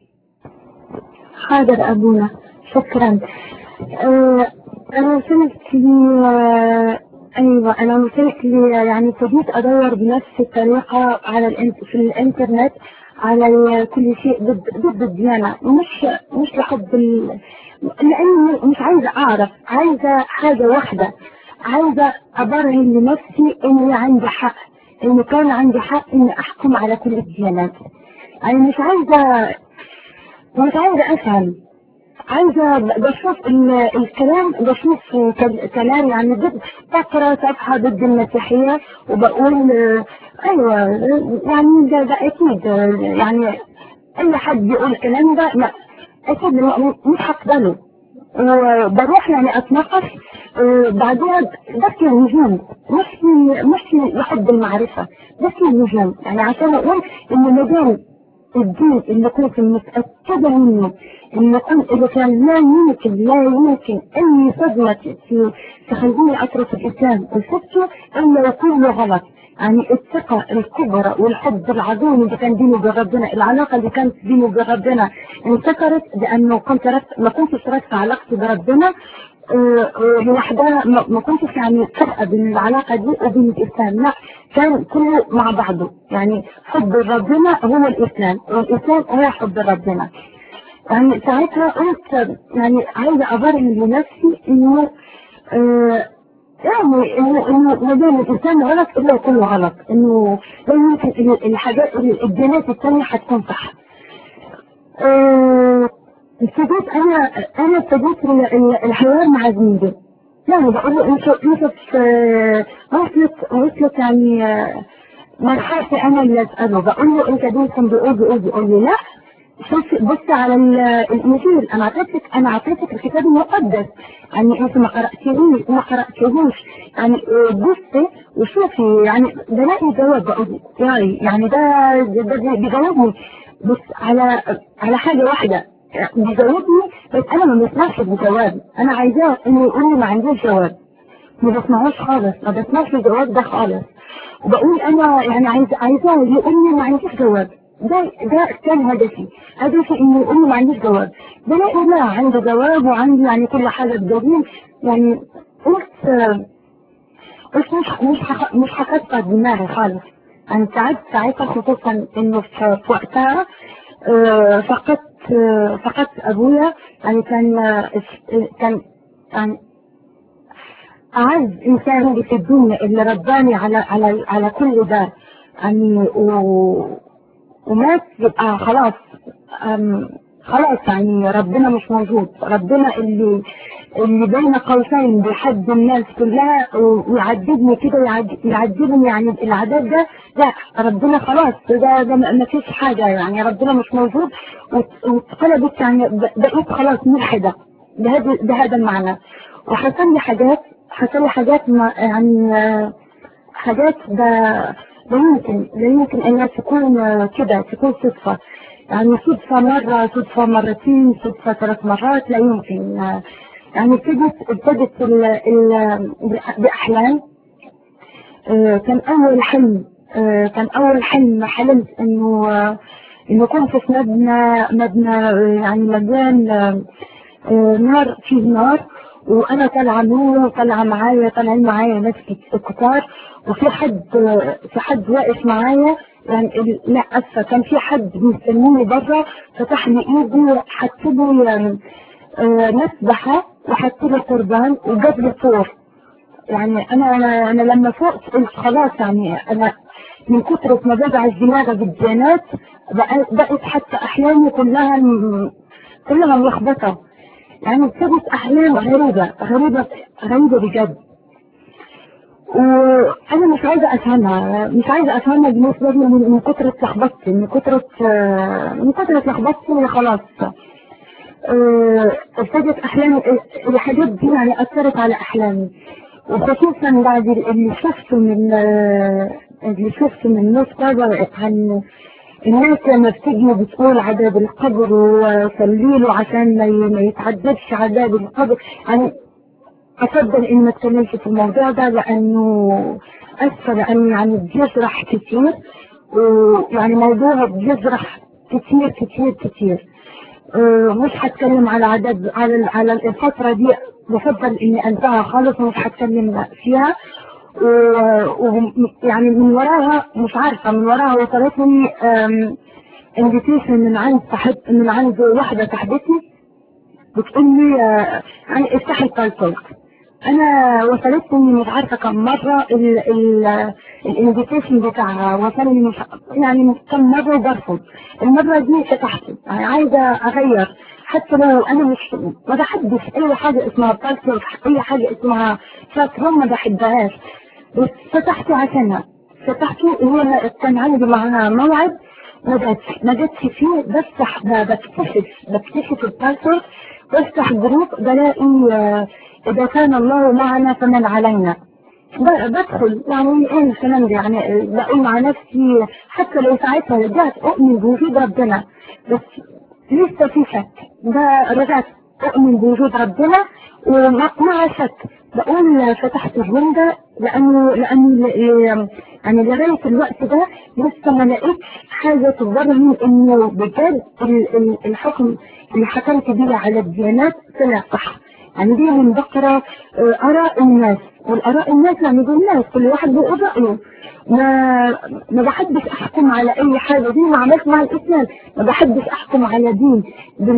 Speaker 1: حاضر أبونا شكرا آه، أنا وصلت لي آه، أيوة أنا وصلت لي يعني ابتديت أدور بنفس الطريقة على الإنت في الإنترنت على كل شيء ضد ضد الديانة مش مش لحب ال... لأني مش عايزة أعرف عايزة حاجة واحدة عايزة أبرهن لنفسي إني عندي حق إني كان عندي حق إني أحكم على كل الديانات أنا مش عايزة مش عايزة أفهم عايزة ب- بشوف ال- الكلام بشوف كل- كلام يعني ضد بقرا صفحة ضد المسيحية وبقول آه، أيوة آه، يعني ده, ده أكيد آه، يعني أي حد يقول الكلام ده لا أكيد م- مش هقبله وبروح يعني أتناقش آه، بعدها بس الهجوم مش مش لحب المعرفة بس الهجوم يعني عشان أقول إن مجال الدين اللي كنت متأكدة منه إن كنت إذا كان لا يمكن لا يمكن أي صدمة في- تخليني أترك الإسلام وسبته إلا يكون له غلط يعني الثقة الكبرى والحب العظيم اللي كان بيني وبين ربنا العلاقة اللي كانت بيني وبين ربنا انتكرت لأنه كنت رفت ما كنتش رافعة علاقتي بربنا آه، آه، لوحدها ما ما كنتش يعني فرقة بين العلاقة دي وبين الإسلام لا كان كله مع بعضه يعني حب ربنا هو الإسلام والإسلام هو حب ربنا يعني ساعتها قلت يعني عايزة أبرهن لنفسي إنه آه يعني إنه إنه ما دام الإنسان غلط إلا يكون غلط إنه لا يمكن ال- الحاجات الديانات التانية هتكون صح. آه، ابتديت أنا أنا ابتديت ال- ال- الحوار مع زميلي يعني بقول له انت انت في- وصلت وصلت يعني آه، مرحلتي انا اللي اساله بقول له انت دول كان بيقول بيقول بيقول لي لا شوف بص على ال- الانجيل انا اعطيتك انا اعطيتك الكتاب المقدس يعني انت ما قراتيهوش ما قراتيهوش يعني آه، بصي وشوفي يعني بلاقي جواب بقول يعني يعني ده ده ده بيجاوبني بس على على حاجه واحده بيجاوبني بس انا ما بسمعش الجواب انا عايزاه انه يقول لي ما عنديش جواب ما بسمعوش خالص ما بسمعش الجواب ده خالص وبقول انا يعني عايز عايزاه يقول لي ما عنديش جواب ده ده كان هدفي هدفي انه يقول لي ما عنديش جواب بلاقي لا عندي جواب وعندي يعني كل حاجه بدليل يعني قلت آه، قلت مش مش هخ- مش هكسر دماغي خالص انا ساعات ساعتها خصوصا انه في في وقتها آه، فقدت آه، فقدت ابويا يعني كان آه، كان كان أعز إنسان اللي في الدنيا اللي رباني على على على كل ده يعني و... ومات يبقى خلاص أم... خلاص يعني ربنا مش موجود ربنا اللي اللي بين قوسين بحد الناس كلها ويعذبني كده يعد- يعذبني يعني العذاب ده لا ربنا خلاص ده ده ما ما فيش حاجه يعني ربنا مش موجود وات- واتقلبت يعني ب- بقيت خلاص ملحده بهذا بهذا المعنى وحصل لي حاجات حصل لي حاجات ما يعني آه، حاجات ده لا يمكن لا يمكن انها تكون آه، كده تكون صدفه يعني صدفه مره صدفه مرتين صدفه ثلاث مرات لا يمكن آه، يعني ابتدت ابتدت ال- ال- باحلام آه، كان اول حلم آه، كان اول حلم حلمت انه آه، انه كنت في مبنى مبنى آه، يعني مليان آه، آه، نار فيه نار وانا طالعه منه طالعه معايا طالعين معايا ناس كت- كتار وفي حد آه، في حد واقف معايا يعني ال- لا اسفه كان في حد مستنيني بره فتح لي ايدي حط لي يعني آه، مسبحه وحط لي قربان وجاب لي طور يعني انا انا انا لما فقت قلت خلاص يعني انا من كثرة ما بزعج دماغي بالديانات بقى- بقت حتى احلامي كلها م- كلها ملخبطة يعني ابتدت احلام غريبة غريبة غريبة بجد وانا مش عايزة افهمها مش عايزة افهمها بالنسبة لي من من كثرة لخبطتي من كثرة آه، من كثرة لخبطتي خلاص آه، ابتدت احلامي الحاجات دي يعني اثرت على احلامي وخصوصا بعد اللي شفته من آه، اللي شفته من ناس كذا عن الناس لما بتيجي بتقول عذاب القبر وصليله عشان ما ي- ما يتعذبش عذاب القبر يعني افضل اني ما اتكلمش في الموضوع ده لانه اسفه لانه يعني بيجرح كتير ويعني موضوع بيجرح كتير كتير كتير آه، مش هتكلم على عدد على على الفترة دي بفضل اني انساها خالص ومش هتكلم فيها ويعني من وراها مش عارفة من وراها وصلتني انفيتيشن من عند صاحب من عند واحدة صاحبتي بتقول لي آه، يعني افتحي التايتل انا وصلتني مش عارفه كم مره الانفيتيشن بتاعها وصلني مش يعني كم مره برفض المره دي فتحته يعني عايزه اغير حتى لو انا مش ما بحبش اي حاجه اسمها بالسر اي حاجه اسمها شاتروم ما بحبهاش بس فتحته عشانها فتحته هو كان عندي معاها موعد ما جاتش ما جاتش فيه بفتح بكتشف بكتشف الباسورد بفتح جروب بلاقي آه، إذا كان الله معنا فمن علينا ب- بدخل يعني ايه الكلام ده يعني آه، بقول مع نفسي حتى لو ساعتها رجعت اؤمن بوجود ربنا بس لسه في شك ده رجعت اؤمن بوجود ربنا ومع مع شك بقول فتحت الروم ده لانه لانه ل- يعني لغايه الوقت ده لسه ما لقيتش حاجه تظهرني انه بجد ال- ال- الحكم اللي حكمت بيه على الديانات طلع صح يعني دي من بقرة آه، آراء الناس والآراء الناس يعني دول الناس كل واحد بيقول رأيه ما ما بحبش أحكم على أي حاجة دي ما عملت مع الإسلام ما بحبش أحكم على دين بال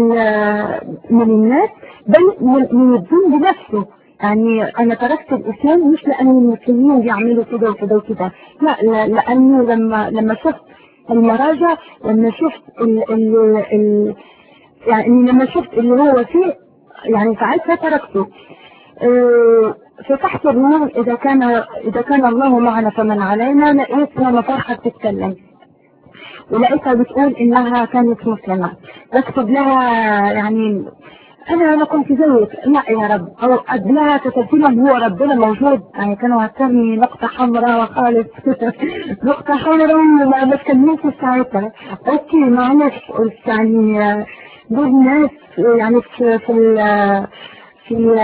Speaker 1: من الناس بل من من الدين بنفسه يعني أنا تركت الإسلام مش لأن المسلمين بيعملوا كده وكده وكده لا لا- لأنه لما لما شفت المراجع لما شفت ال ال ال يعني لما شفت اللي هو فيه يعني ساعتها تركته آه، فتحت الروم اذا كان اذا كان الله معنا فمن علينا لقيت ماما فرحه بتتكلم ولقيتها بتقول انها كانت مسلمه بكتب لها يعني انا انا كنت زيك لا يا رب او قبلها كتبت لهم هو ربنا موجود يعني كانوا عطاني نقطه حمراء خالص نقطه حمراء ما بتكلمش ساعتها اوكي معلش قلت يعني آه، دول ناس يعني في في ال- في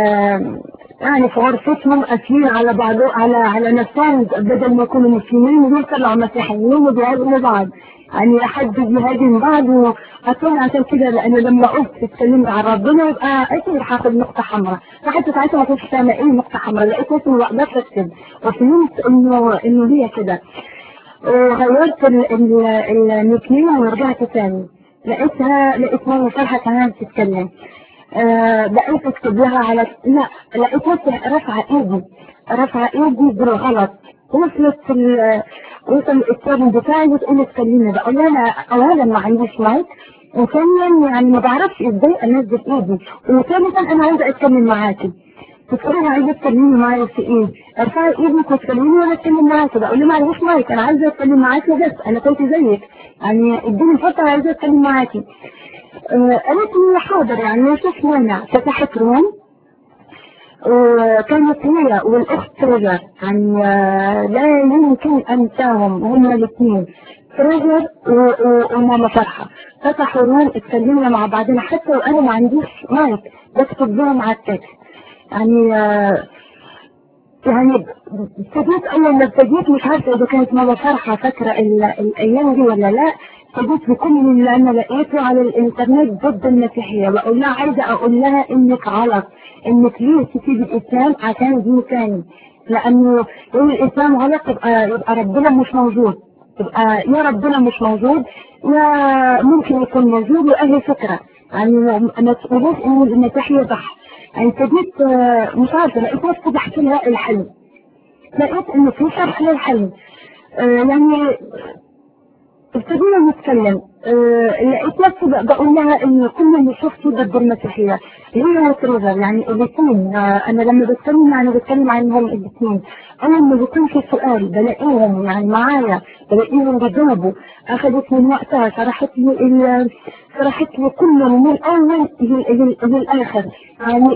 Speaker 1: يعني في غرفتهم قاسيين على بعض على على نفسهم بدل ما يكونوا مسلمين دول طلعوا مسيحيين وبيهاجموا بعض يعني لحد بيهاجم بعض وأصلا عشان كده لأن لما قلت اتكلمت عن ربنا يبقى أكيد هاخد نقطة حمراء فحتى ساعتها ما كنتش فاهمة إيه نقطة حمراء لقيت نفسي ما بقدرش أكتب وفهمت إنه إنه هي كده غيرت ال- ال- النيك نيم ورجعت تاني لقيتها لقيت ماما فرحة كمان بتتكلم آه بقيت اكتب لها على لا لقيت نفسي رافعة ايدي رافعة ايدي بالغلط وصلت ال- وصل الكتاب بتاعي بتقول اتكلمي بقول لها اولا ما عنديش مايك وثانيا يعني ما بعرفش ازاي انزل ايدي وثالثا انا عايزه اتكلم معاكي تقولي عايزه تكلمي معايا في ايه؟ ارفعي ايدك وتكلميني وانا اتكلم معاكي بقول لها معلش مايك انا عايزه اتكلم معاكي بس انا كنت زيك يعني اديني فتره عايزه اتكلم معاكي آه قالت لي حاضر يعني ما فيش مانع فتحت روم وكانت هي والاخت تريجر يعني آه، لا يمكن انساهم هما الاثنين تريجر و- و- وماما فرحه فتحوا روم اتكلمنا مع بعضنا حتى وانا ما عنديش مايك بكتب لهم على التكست يعني آه، يعني ابتديت اول ما ابتديت مش عارفه اذا كانت ماما فرحه فاكره ال- الايام دي ولا لا ابتديت بكل اللي انا لقيته على الانترنت ضد المسيحيه بقول لها عايزه اقول لها انك غلط انك ليه تسيب الاسلام عشان دين تاني لانه لو الاسلام غلط يبقى يبقى ربنا مش موجود يبقى يا ربنا مش موجود يا ممكن يكون موجود واهل فكره يعني ما تقولوش ان المسيحيه صح يعني ابتديت آه، مش عارفه لقيت نفسي بحكي لها الحل لقيت انه في شرح للحل آه، يعني ابتدينا نتكلم آه، لقيت نفسي ب- بقول لها ان كل اللي شفته ضد المسيحيه هي تريجر يعني الاثنين آه، انا لما بتكلم يعني بتكلم عنهم الاثنين اول ما بيكون في سؤال بلاقيهم يعني معايا بلاقيهم بيجاوبوا اخذت من وقتها شرحت لي ال- شرحت لي كله من الاول لل- لل- للاخر يعني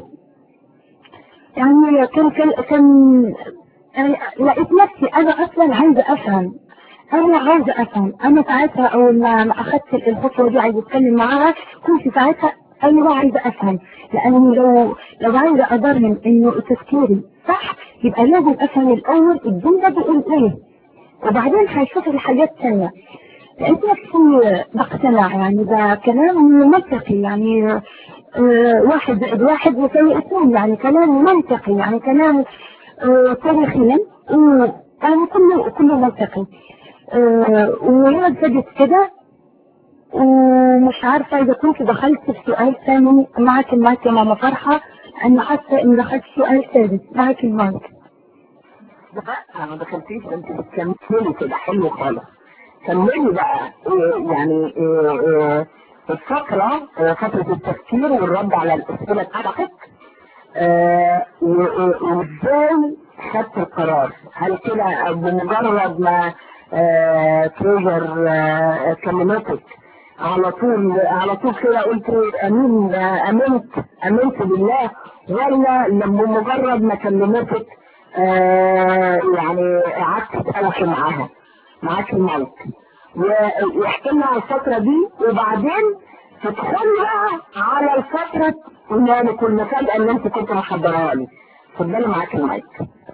Speaker 1: يعني كان كان كان يعني لقيت نفسي انا اصلا عايزه افهم انا عايزه افهم انا ساعتها اول ما ما اخدت الخطوه دي عايزه اتكلم معاها كنت ساعتها ايوه عايزه افهم لانه لو لو عايزه ابرهن انه تفكيري صح يبقى لازم افهم الاول الجمله بتقول ايه وبعدين هشوف الحاجات الثانيه لقيت نفسي بقتنع يعني ده كلام منطقي يعني آه، واحد زائد واحد يساوي اثنين يعني كلام منطقي يعني كلام آه، تاريخيا و- يعني كله كله منطقي آه، وهي ابتدت كده ومش عارفة إذا كنت دخلت في سؤال ثاني معك المايك يا ماما فرحة أنا حاسة إن دخلت سؤال ثالث معك المايك
Speaker 2: لا ما دخلتيش انت بتكملي كده حلو خالص كملي بقى إيه يعني إيه إيه الفقرة آه، فترة التفكير والرد على الأسئلة بتاعتك آه، و- و- وازاي خدت القرار؟ هل كده بمجرد ما آه، تريجر آه، كلمتك على طول على طول كده قلت امين آه، امنت امنت بالله ولا لما بمجرد ما كلمتك آه، يعني قعدت تتأوحي معاها معاك المايك و- واحكي لنا على الفترة دي وبعدين تدخلي بقى على الفترة اللي كنا فجأة اللي انت كنت محضرها لي اتفضلي معاك المايك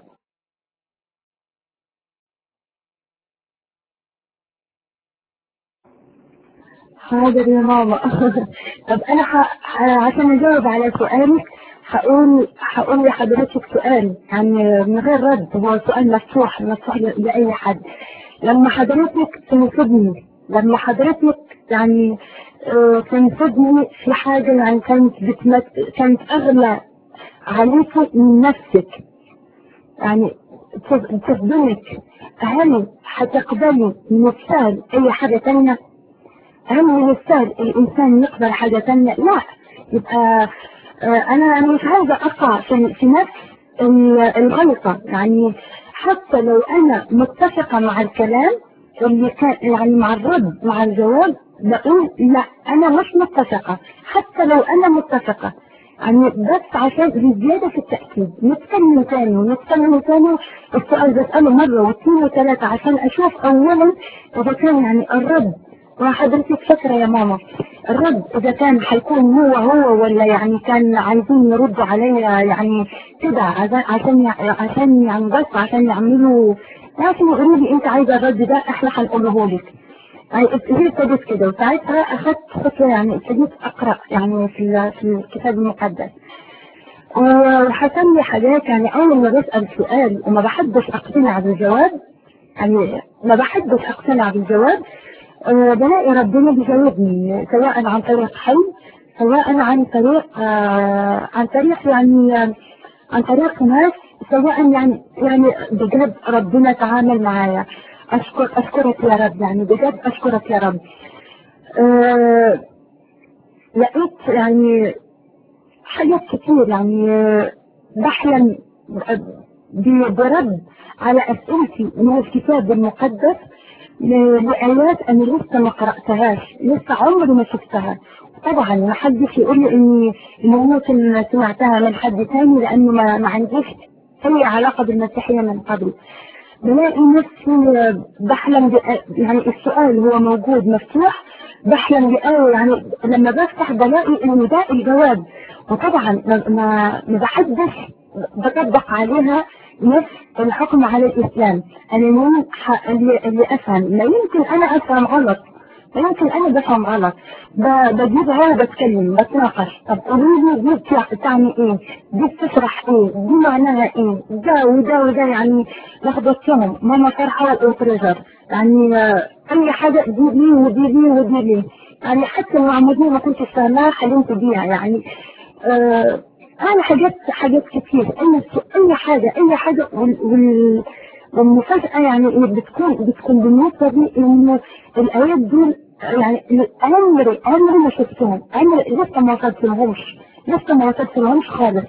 Speaker 1: حاضر يا ماما طب أنا ح... ح... عشان أجاوب على سؤالك هقول هقول لحضرتك سؤال يعني من غير رد هو سؤال مفتوح مفتوح ل- لأي حد لما حضرتك تنصدني لما حضرتك يعني آه، تنصدني في حاجة يعني كانت بتمت... كانت أغلى عليك من نفسك يعني تص- تصدمك هل هتقبلي من السهل أي حاجة تانية؟ هل من السهل الإنسان يقبل حاجة تانية؟ لا يبقى آه، أنا مش عايزة أقع في, في نفس ال- الغلطة يعني حتى لو أنا متفقة مع الكلام اللي كان يعني مع الرد مع الجواب بقول لا أنا مش متفقة حتى لو أنا متفقة يعني بس عشان بزيادة في التأكيد نتكلم تاني ونتكلم تاني السؤال بسأله مرة واثنين وثلاثة عشان أشوف أولا إذا كان يعني الرد وحضرتك فاكرة يا ماما الرد إذا كان حيكون هو هو ولا يعني كان عايزين يردوا عليا يعني كده عشان عشان يع- عشان يعني بس عشان يعملوا لكن يقولوا لي أنت عايزة الرد ده إحنا هنقوله لك يعني هي ابتدت كده وساعتها أخذت خطوة يعني ابتديت أقرأ يعني في ال- في الكتاب المقدس وحصل لي حاجات يعني أول ما بسأل سؤال وما بحبش أقتنع بالجواب يعني ما بحبش أقتنع بالجواب آه، بلاقي ربنا بيجاوبني سواء عن طريق حلم سواء عن طريق آه، عن طريق يعني آه، عن طريق ناس سواء يعني يعني بجد ربنا تعامل معايا أشكر أشكرك يا رب يعني بجد أشكرك يا رب آه، لقيت يعني حاجات كتير يعني آه، بحلم ب- برد على أسئلتي من الكتاب المقدس ل- لآيات أنا لسه ما قرأتهاش لسه عمري ما شفتها طبعا ما حدش يقول لي إني إني ممكن سمعتها من حد تاني لأنه ما, ما عنديش أي علاقة بالمسيحية من قبل بلاقي نفسي بحلم بآ- يعني السؤال هو موجود مفتوح بحلم بآية يعني لما بفتح بلاقي إنه ده الجواب وطبعا ما ما ما بحدش بطبق عليها نفس الحكم على الإسلام أنا مين ح- اللي, اللي أفهم ما يمكن أنا أفهم غلط ما يمكن أنا بفهم غلط ب- بجيبها وبتكلم بتناقش طب قولوا لي دي بتع- بتعني إيه دي بتشرح إيه دي معناها إيه ده وده وده يعني لخبطتهم ماما فرحة وتريجر يعني آه، أي حاجة دي لي ودي لي ودي لي يعني حتى المعمودية ما كنتش فاهماها حلمت بيها يعني آه أنا حاجات حاجات كتير أي أي حاجة أي حاجة وال وال والمفاجأة يعني إيه بتكون بتكون بالنسبة لي إنه الآيات دول يعني عمري عمري ما شفتهم عمري لسه ما وصلت لهمش لسه ما وصلت لهمش خالص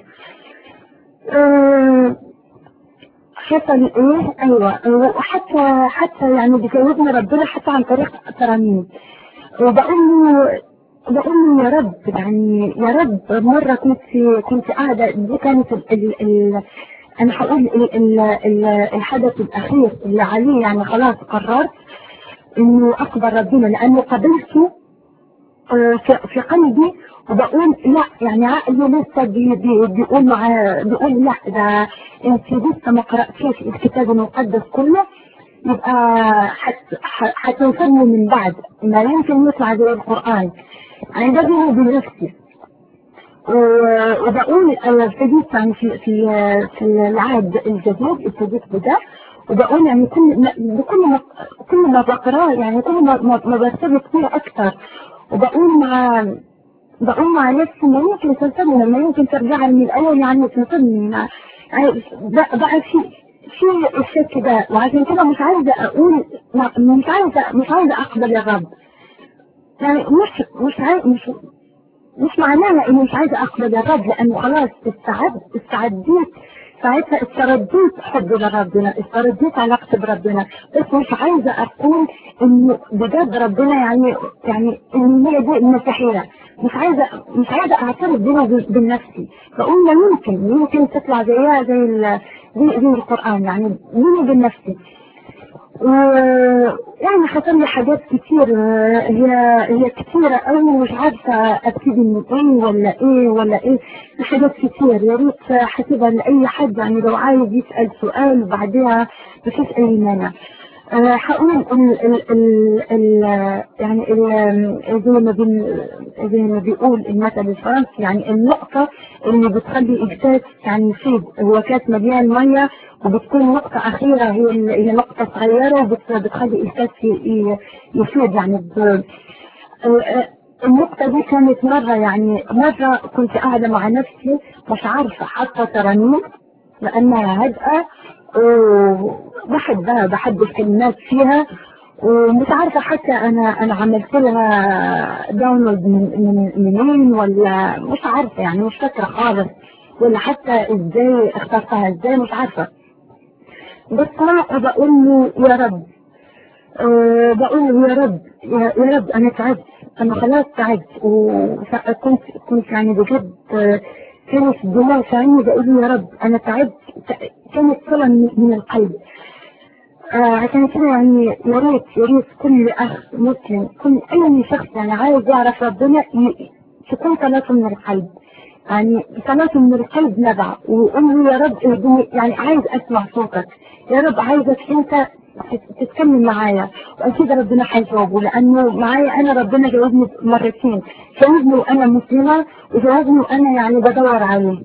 Speaker 1: آه، حصل ايه ايوه وحتى حتى يعني بيجاوبنا ربنا حتى عن طريق ترانيم وبقول له بقول له يا رب يعني يا رب مرة كنت كنت قاعدة دي كانت ال ال ال أنا هقول ال ال ال الحدث الأخير اللي عليه يعني خلاص قررت إنه أخبر ربنا لأنه قبلته آه، في في قلبي وبقول لا يعني عقلي لسه بي بي بيقول مع بيقول لا ده انت لسه ما قرأتيش الكتاب المقدس كله يبقى حت- ح- هتوصلني من بعد ما يمكن يطلع زي القرآن يعني ده بيني وبين نفسي و- وبقول انا ابتديت يعني في في في العهد الجديد ابتديت بده وبقول يعني كل ما بكل ما كل ما بقراه يعني كل ما ما ما برتبط فيه اكثر وبقول مع بقول مع نفسي ما يمكن تنسبني ما يمكن ترجع من الاول يعني تنسبني يعني بقى, بقى في في الشك ده وعشان كده مش عايزه اقول مش عايزه مش عايزه اقبل يا رب يعني مش مش عايز مش مش معناها اني مش عايزه اقبل يا رب لانه خلاص استعد استعديت ساعتها استرديت حبي لربنا استرديت علاقتي بربنا بس مش عايزه اقول انه بجد ربنا يعني يعني ان هي دي المسيحيه مش عايزه مش عايزه اعترف بيني وبين بين نفسي بقول ما يمكن يمكن تطلع زيها زي ال- زي, زي القران يعني بيني وبين نفسي و- يعني حصل لي حاجات كتير آه، هي هي كتيرة أوي مش عارفة أبتدي من إيه ولا إيه ولا إيه حاجات كتير يا ريت حسيبها لأي حد يعني لو عايز يسأل سؤال بعدها مفيش أي مانع آه، هقول ال ال ال ال يعني ال زي ما بن زي ما بيقول المثل الفرنسي يعني النقطة اللي بتخلي إجساد يعني يفيد هو كاس مليان مية وبتكون نقطة أخيرة هي ال- هي نقطة صغيرة بت- بتخلي إجساد ي- يفيد يعني ب- آه، النقطة دي كانت مرة يعني مرة كنت قاعدة مع نفسي مش عارفة حاطة ترانيم لأنها هادئة وبحبها بحب الكلمات فيها ومش عارفة حتى أنا أنا عملت لها داونلود من من منين ولا مش عارفة يعني مش فاكرة خالص ولا حتى إزاي اخترتها إزاي مش عارفة بس أنا بقول له يا رب أه بقول له يا رب يا, يا رب أنا تعبت أنا خلاص تعبت وكنت كنت يعني بجد آه، كانت دموع في عيني بقول له يا رب أنا تعبت كانت صلة من من القلب آه عشان كده يعني يا ريت يا ريت كل اخ مسلم كل اي شخص يعني عايز يعرف ربنا ي- تكون صلاته من القلب يعني صلاته من القلب نبع وقول له يا رب اهدني يعني عايز اسمع صوتك يا رب عايزك انت تت- تتكلم معايا واكيد ربنا هيجاوبه لانه معايا انا ربنا جاوبني مرتين جاوبني وانا مسلمه وجاوبني وانا يعني بدور عليه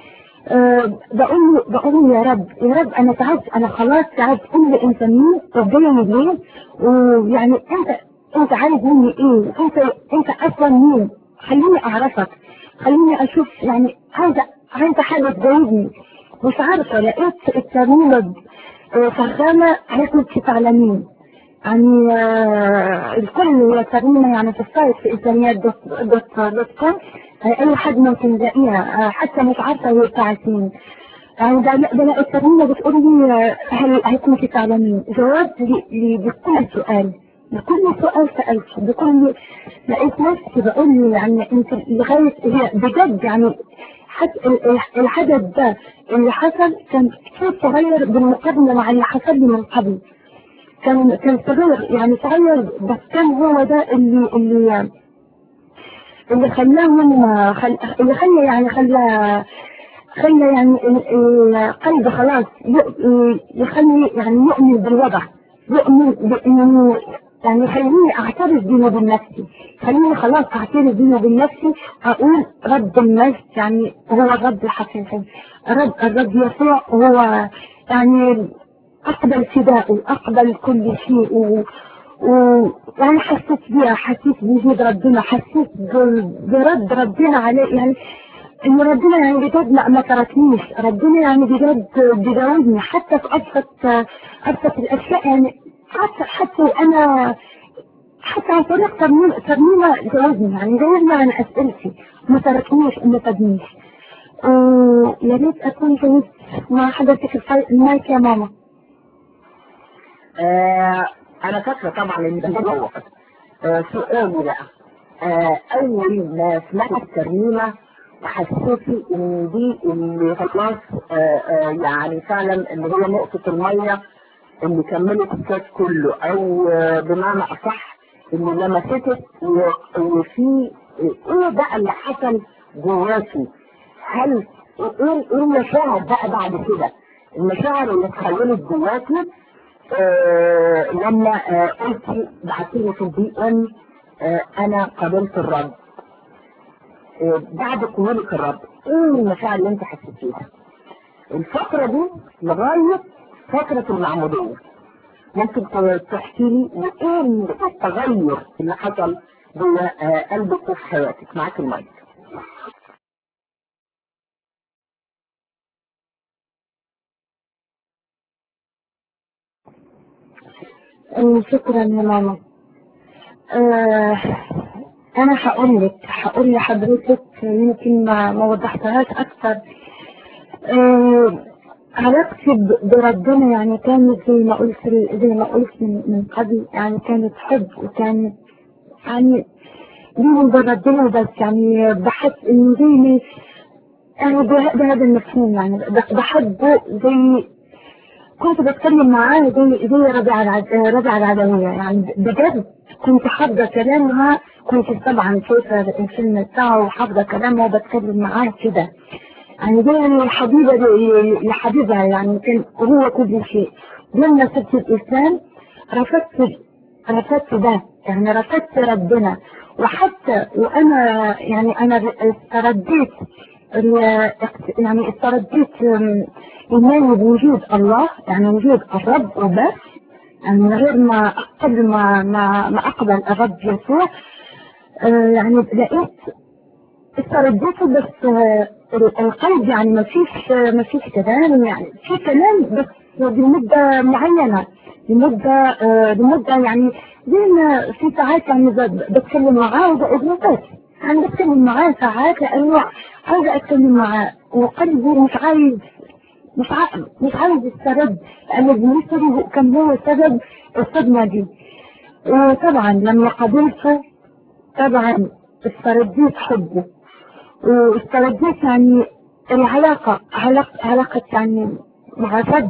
Speaker 1: أه بقول له بقول له يا رب يا رب انا تعبت انا خلاص تعبت قول لي انت مين ربنا مين ويعني انت انت عايز مني ايه انت انت اصلا مين خليني اعرفك خليني اشوف يعني عايزه عايزه حاجه تجاوبني مش عارفه لقيت الترميمه آه، شغاله عايزه تعلمين يعني آه، الكل يتابعنا يعني في السايت في انترنت دوت دوت دوت كوم آه، اي حد ممكن يلاقيها آه، حتى مش عارفه هي بتاعت مين يعني ده ده لا الترميمه بتقول لي آه، هل هيكون في تعلمين جواب ل- ل- لكل سؤال لكل سؤال سالته بكل لقيت نفسي بقول لي يعني انت لغايه هي بجد يعني حتى ال- ال- الحدث ده اللي حصل كان كتير صغير بالمقارنه مع اللي حصل لي من قبل كان كان صغير يعني صغير بس كان هو ده اللي اللي اللي خلاهم خل... اللي خلى يعني خلى خلى يعني ال- القلب خلاص ي- يخلي يعني يؤمن بالوضع يؤمن بانه يعني يخليني اعترف بيني وبين نفسي خليني خلاص اعترف بيني وبين نفسي اقول رب النفس يعني هو الرب الحقيقي رب الرب يسوع هو يعني اقبل فدائه اقبل كل شيء و... و... يعني حسيت بيها حسيت بوجود ربنا حسيت ب... برد ربنا علي يعني ان ربنا يعني بجد ما ما تركنيش ربنا يعني بجد بيجاوبني حتى في ابسط ابسط الاشياء يعني حتى حتى انا حتى عن طريق ترميم ترميمة جاوبني يعني جاوبني عن اسئلتي ما تركنيش وما فادنيش ويا ريت اكون جاوبت مع حضرتك الفي- المايك يا ماما
Speaker 2: آه انا فاكره طبعا ان ده هو آه سؤالي بقى آه اول ما سمعت الترميمه وحسيتي ان دي اللي خلاص آه آه يعني فعلا اللي هي نقطه الميه اللي كملت الكاس كله او آه بمعنى اصح ان لمستك و- وفي ايه بقى اللي حصل جواكي هل ايه ايه المشاعر بقى بعد كده المشاعر اللي اتخيلت جواكي آه لما آه قلت بعتيلي في البي ام آه انا قابلت الرب آه بعد قبولك الرب ايه المشاعر اللي انت حسيتيها؟ الفترة دي لغاية فترة المعمودية ممكن ت- تحكي لي وايه التغير اللي حصل جوه آه قلبك وفي حياتك معاك المايك
Speaker 1: آه، شكرا يا ماما آه انا هقول لك هقول لحضرتك يمكن ما ما وضحتهاش اكثر آه علاقتي ب- بربنا يعني كانت زي ما قلت زي ما قلت من, من قبل يعني كانت حب وكانت يعني بيني وبين ربنا بس يعني بحس انه زي ما- يعني به- بهذا المفهوم يعني ب- بحبه زي كنت بتكلم معاه زي زي ربيع العد... ربيع العدوية يعني بجد كنت حافظة كلامها كنت طبعا شايفة الفيلم بتاعه وحافظة كلامها وبتكلم معاه كده يعني زي الحبيبة ل- لحبيبها يعني كان هو كل شيء لما صرت الإسلام رفضت رفضت ده يعني رفضت ربنا وحتى وأنا يعني أنا استرديت ال- يعني استرديت أم، إيماني بوجود الله يعني وجود الرب وبس يعني من غير ما قبل ما ما, ما أقبل الرب يسوع آه، يعني لقيت استرديته بس آه، القلب يعني ما فيش ما فيش كلام يعني في كلام بس بمدة معينة لمدة آه، لمدة يعني زي ما في ساعات يعني ب- بتكلم معاه وبقول بس يعني بتكلم معاه ساعات لأنه عايزة أتكلم معاه وقلبه مش عايز مش عايز مش عايز يسترد لأنه بالنسبة لي كان هو سبب الصدمة دي وطبعا لما قابلته طبعا استرديت حبه واسترديت يعني العلاقة علاقة علاقة يعني مع الرب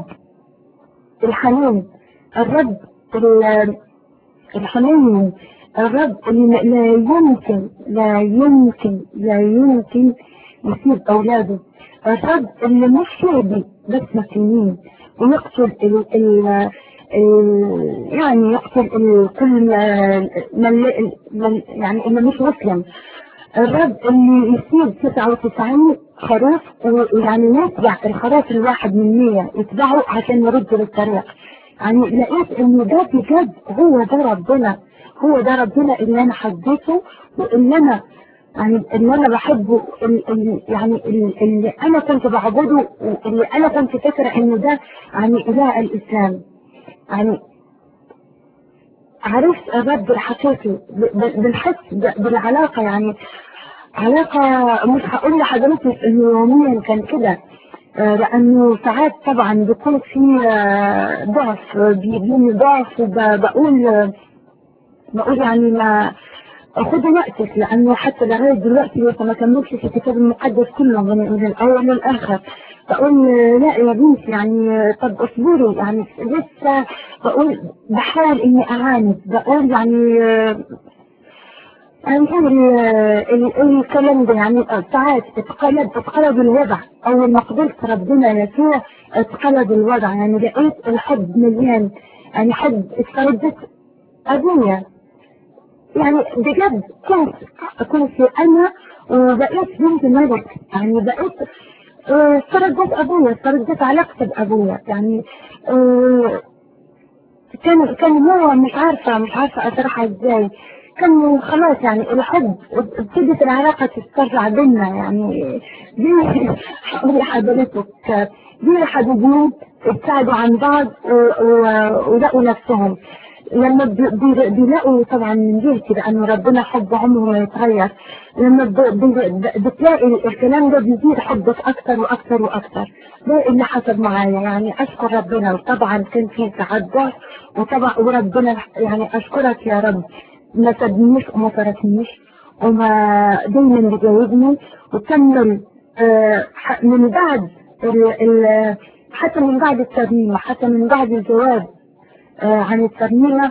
Speaker 1: الحنين الرب ال- الحنين الرب اللي لا يمكن لا يمكن لا يمكن يسيب أولاده الرب اللي مش شعبي بس مسلمين ويقتل ال ال ال- يعني يقتل ال- كل من من- يعني اللي مش مسلم الرب اللي يسيب 99 خروف ويعني يتبع الخروف الواحد من 100 يتبعه عشان يرد للطريق يعني لقيت انه ده بجد هو ده ربنا هو ده ربنا اللي انا حبيته واللي انا يعني اللي انا بحبه ال- ال- يعني ال- اللي انا كنت بعبده واللي انا كنت فاكره انه ده يعني اله الاسلام يعني عرفت الرب الحقيقي ب- ب- بنحس ب- بالعلاقة يعني علاقة مش هقول لحضرتك انه يوميا كان كده آه، لانه ساعات طبعا بيكون في آه، ضعف بيجيني ضعف وبقول بقول يعني ما خدوا وقتك لانه حتى لغايه دلوقتي لسه ما كملتش في الكتاب المقدس كله من, من الاول للاخر بقول آه، لا يا بنتي يعني آه، طب اصبري يعني لسه بقول بحاول اني اعاند بقول يعني آه، يعني ال- ال- الكلام ده يعني ساعات اتقلب اتقلب الوضع اول ما قبلت ربنا يسوع اتقلب الوضع يعني لقيت الحب مليان يعني حب استردت ابويا يعني بجد كنت كنت انا وبقيت بنت ملك يعني بقيت اه، استردت ابويا استردت علاقتي بابويا يعني اه، كان كان هو مش عارفة مش عارفة أشرحها إزاي كان خلاص يعني الحب ابتدت العلاقة تسترجع بينا يعني دي هقول لحضرتك دي حبيبين ابتعدوا عن بعض و- و- ولقوا نفسهم لما بي- بي- بيلاقوا طبعا من جهتي لأنه ربنا حب عمره ما يتغير لما ب- ب- بتلاقي الكلام ده بيزيد حبك أكتر وأكتر وأكتر ده اللي حصل معايا يعني أشكر ربنا وطبعا كان في ساعات ضعف وطبعا وربنا يعني أشكرك يا رب ما سابنيش وما تركنيش وما دايما بيجاوبني وكمل آه، ح- من بعد ال- ال- حتى من بعد الترنيمة حتى من بعد الجواب آه، عن الترنيمة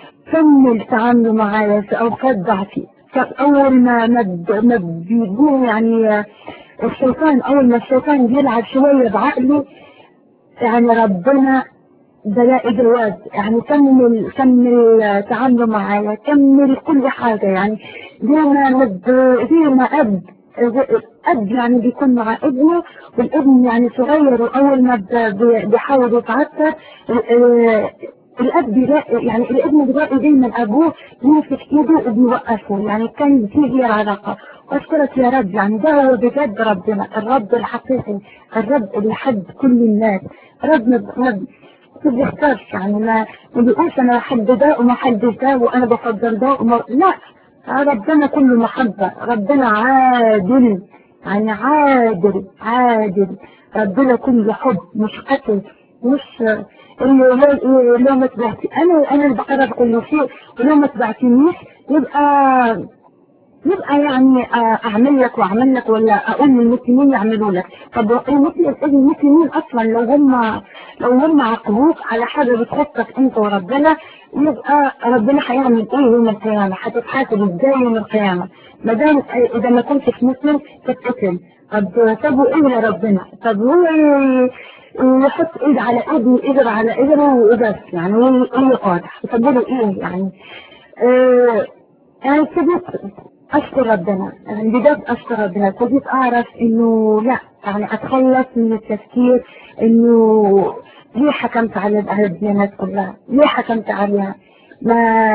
Speaker 1: كمل تعامله معايا في أوقات ضعفي أول ما ما ب- ما بيجوني يعني آه، الشيطان أول ما الشيطان بيلعب شوية بعقلي يعني ربنا بلاقي جواز يعني كمل كمل تعامله معايا كمل كل حاجة يعني زي ما مد- زي ما أب أب يعني بيكون مع ابنه والابن يعني صغير وأول ما ب- ب- بيحاول يتعثر ال- الأب بيلاقي يعني الابن بيلاقي دايما أبوه يمسك إيده وبيوقفه يعني كان في هي العلاقة وأشكرك يا رب يعني ده هو بجد ربنا الرب الحقيقي الرب اللي حب كل الناس رب رب ما بيختارش يعني ما ما بيقولش انا بحب ده وما بحبش ده وانا بفضل ده وما لا ربنا كله محبة ربنا عادل يعني عادل عادل ربنا كله حب مش قتل مش اللي لو لو ما تبعتي انا انا اللي بقرر كل شيء ولو ما تبعتينيش يبقى يبقى يعني آه، اعمل لك واعمل لك ولا اقول للمسلمين يعملوا لك طب المسلم المسلمين اصلا لو هم لو هم عاقبوك على حاجه بتخصك انت وربنا يبقى ربنا هيعمل ايه يوم القيامه هتتحاسب ازاي يوم القيامه ما دام اذا ما كنتش مسلم تتقتل طب طب ايه يا ربنا طب هو يحط ايد على ايد وايد على ايد وبس يعني ايه واضح طب له ايه يعني آه انا ابتديت اشكر ربنا يعني بجد اشكر ربنا ابتديت اعرف انه لا يعني اتخلص من التفكير انه ليه حكمت على على الديانات كلها؟ ليه حكمت عليها؟ ما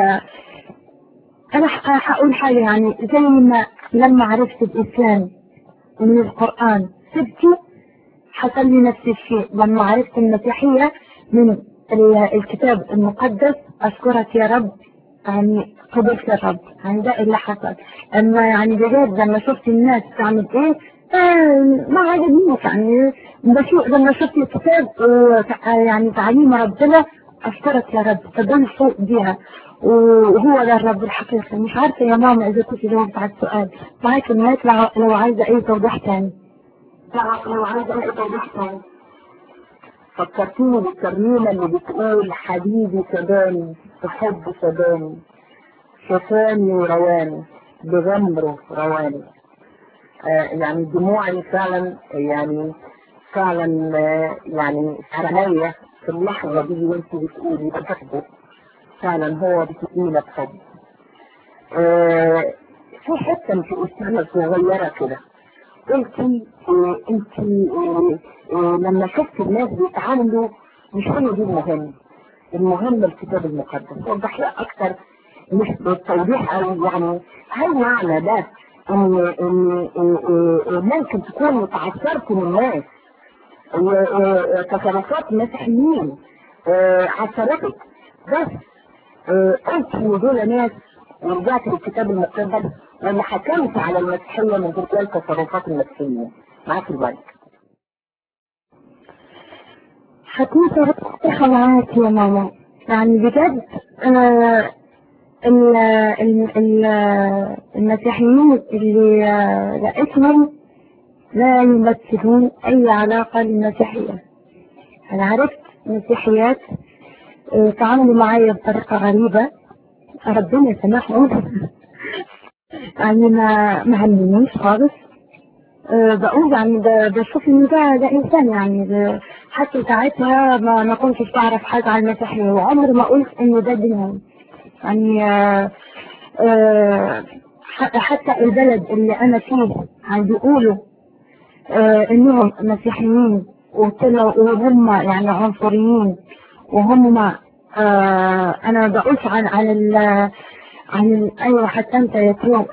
Speaker 1: انا ح- هقول حاجه يعني زي ما لما عرفت الاسلام من القران سبتي حصل لي نفس الشيء لما عرفت المسيحيه من ال- الكتاب المقدس اشكرك يا رب يعني قبلت الرب يعني ده اللي حصل اما يعني بجد لما شفت الناس تعمل ايه آه ما عجبنيش يعني بشوف لما شفت الكتاب وتع- يعني تعليم ربنا اشكرك يا رب فضل فوق بيها وهو ده الرب الحقيقي مش عارفه يا ماما اذا كنت جاوبت على السؤال معاك المايك لو لو عايزه اي توضيح تاني لو لو عايزه اي توضيح تاني
Speaker 2: فكرتيني بالترنيمة اللي بتقول حبيبي سباني بحب سباني شفاني ورواني بغمره رواني آه يعني دموعي فعلا يعني فعلا آه يعني عينيا في اللحظة دي وانت بتقولي بحبه فعلا هو بتقولي بحب آه في حتة انت قلتيها صغيرة كده قلتي آه انت آه آه لما شفت الناس بيتعاملوا مش هو دي المهم المهم الكتاب المقدس وضح لي اكتر مش بالتوضيح او يعني هل معنى ده ان ان إن- إن ممكن تكون متعثرت من الناس و- و- تصرفات مسيحيين آه، عثرتك بس آه، قلت ان دول ناس ورجعت للكتاب المقدس ولا حكمت على المسيحيه من خلال تصرفات المسيحيين معاك المايك
Speaker 1: حكون صريحة معاك يا ماما يعني بجد آه ال- ال- ال- المسيحيين اللي آه، لقيتهم لا يمثلون أي علاقة للمسيحية أنا عرفت مسيحيات آه، تعاملوا معي بطريقة غريبة ربنا يسامحهم يعني ما ما علمنيش خالص آه، بقول يعني ب- بشوف ان ده ده انسان يعني ب- حتى ساعتها ما ما كنتش بعرف حاجه عن المسيحيه وعمري ما قلت انه ده دينهم يعني آه، آه، ح- حتى البلد اللي انا فيه يعني بيقولوا آه، انهم مسيحيين وطلعوا وهم يعني عنصريين وهم آه، انا ما بقولش عن عن ال عن ال ايوه حتى انت يا كريم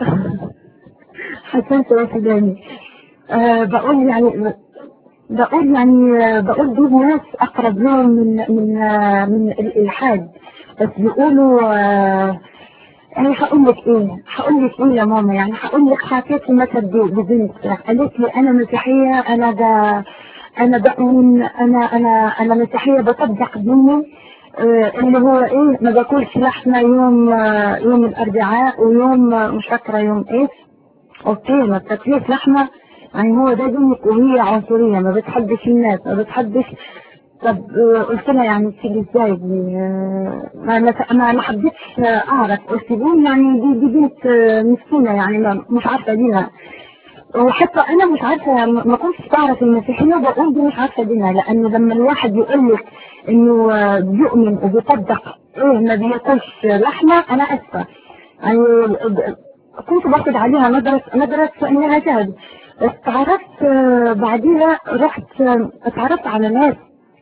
Speaker 1: حتى انت يا سوداني آه بقول يعني بقول يعني آه، بقول دول ناس اقرب لهم من من آه، من الالحاد بس بيقولوا آه يعني هقول لك ايه هقول لك ايه يا ماما يعني هقول لك حكيت لي مثل ب- ببنت قالت لي انا مسيحيه انا ده انا بؤمن انا انا انا مسيحيه بطبق ديني آه، اللي هو ايه ما باكلش لحمه يوم آه، يوم الاربعاء ويوم آه، مش فاكره يوم ايه اوكي ما بتاكليش لحمه يعني هو ده دينك وهي عنصريه ما بتحبش الناس ما بتحبش طب آه، قلت لها يعني تيجي ازاي دي آه، ما ما ما ما حبيتش آه، اعرف قلت دي يعني دي دي بنت آه، مسكينه يعني ما- مش عارفه دينها وحتى انا مش عارفه ما ما كنتش بعرف المسيحيه بقول دي مش عارفه دينها لان لما الواحد يقول لك انه آه، بيؤمن وبيطبق ايه ما بياكلش لحمه انا اسفه يعني ب- كنت باخد عليها نظرة نظرة انها جهل بس تعرفت آه، بعديها رحت آه، اتعرفت على ناس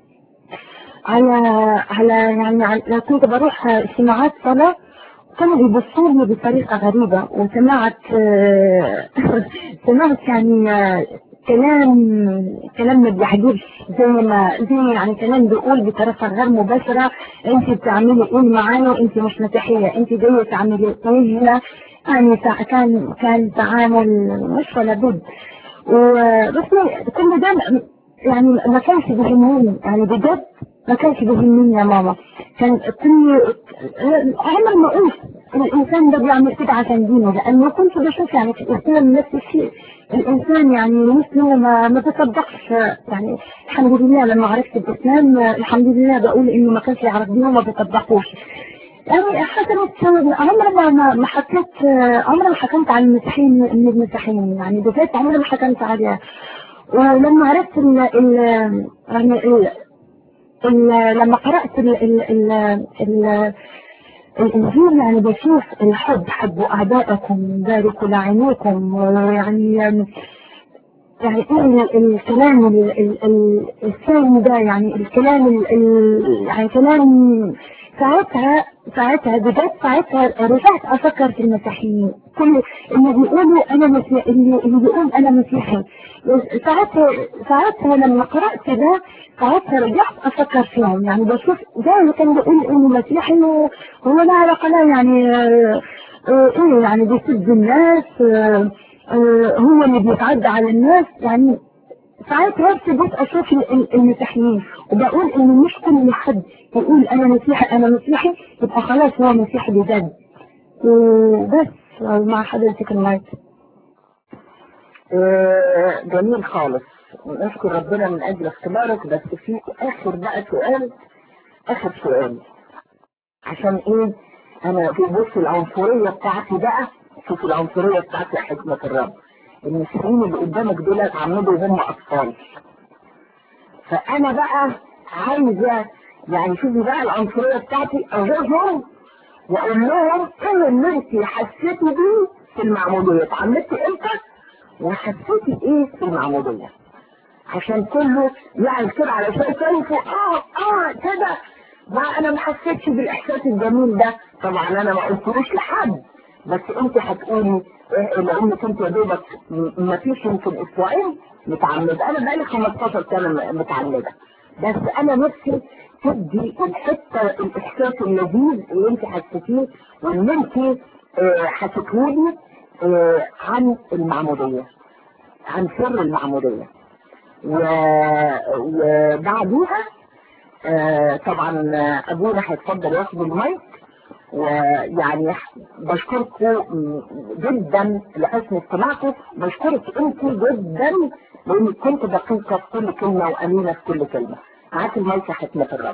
Speaker 1: على على يعني على كنت بروح اجتماعات صلاة كانوا بيبصوا لي بطريقة غريبة وسمعت آه، سمعت يعني آه، كلام كلام ما بيعجبش زي ما زي يعني كلام بيقول بطريقة غير مباشرة انت بتعملي ايه معايا انت مش مسيحية انت جاية تعملي ايه هنا يعني تع- كان كان تعامل مش ولا بد وبس كل ده م- يعني ما كانش بيهمني يعني بجد ما كانش بيهمني يا ماما كان كل عمر ما قلت الانسان ده بيعمل كده عشان دينه لانه كنت بشوف يعني في الاسلام نفس الشيء الانسان يعني مثله ما ما بيصدقش يعني الحمد لله لما عرفت الاسلام الحمد لله بقول انه ما كانش يعرف دينه وما بيصدقوش يعني حسنت عمر ما ما ما حكيت عمر ما حكمت على المسيحيين من المسيحيين يعني بجد عمر ما حكمت عليها ولما عرفت ال ال يعني ال ال لما قرأت ال ال ال ال الإنجيل يعني بشوف الحب حبوا أعدائكم باركوا لعينيكم ويعني يعني ايه ال- الكلام ال- ال- ال- الثاني ده يعني الكلام ال- ال- يعني كلام ساعتها ساعتها بجد ساعتها رجعت افكر في المسيحيين كل اللي بيقولوا انا مسيحي اللي اللي بيقول انا مسيحي ساعتها ساعتها لما قرات ده ساعتها رجعت افكر فيهم يعني بشوف ده اللي كان بيقول انه مسيحي وهو لا علاقه له يعني آه، آه، ايه يعني بيسب الناس آه، آه، هو اللي بيتعدى على الناس يعني ساعات نفسي بس اشوف ال- ال- المسيحيين وبقول ان مش كل حد يقول انا مسيحي انا مسيحي يبقى خلاص هو مسيحي بجد وبس مع حضرتك المايك
Speaker 2: آه، جميل خالص نشكر ربنا من اجل اختبارك بس في اخر بقى سؤال اخر سؤال عشان ايه انا في بص العنصرية بتاعتي بقى شوف العنصرية بتاعتي يا حكمة الرب المسيحيين اللي قدامك دول اتعمدوا وهم اطفال فانا بقى عايزة يعني شوفي بقى العنصرية بتاعتي اغيظهم واقول لهم ايه اللي انت حسيتي بيه في المعمودية اتعمدتي امتى وحسيتي ايه في المعمودية عشان كله يعمل كده علشان شايفه اه اه كده ما انا ما حسيتش بالاحساس الجميل ده طبعا انا ما قلتلوش لحد بس انت هتقولي إيه لانك انت يا دوبك م- ما فيش يمكن اسبوعين متعمده انا بقالي 15 سنه م- متعمده بس انا نفسي تدي الحته الاحساس اللذيذ اللي انت حسيتيه واللي انت آه، حكيتهولي آه، عن المعموديه عن سر المعموديه و- وبعديها آه، طبعا آه، ابونا هيتفضل ياخد المايك ويعني بشكركم جدا لحسن استماعكم بشكرك انت جدا لانك كنت دقيقه في كل كلمه وامينه في كل كلمه معاك المايك يا حكمه الرب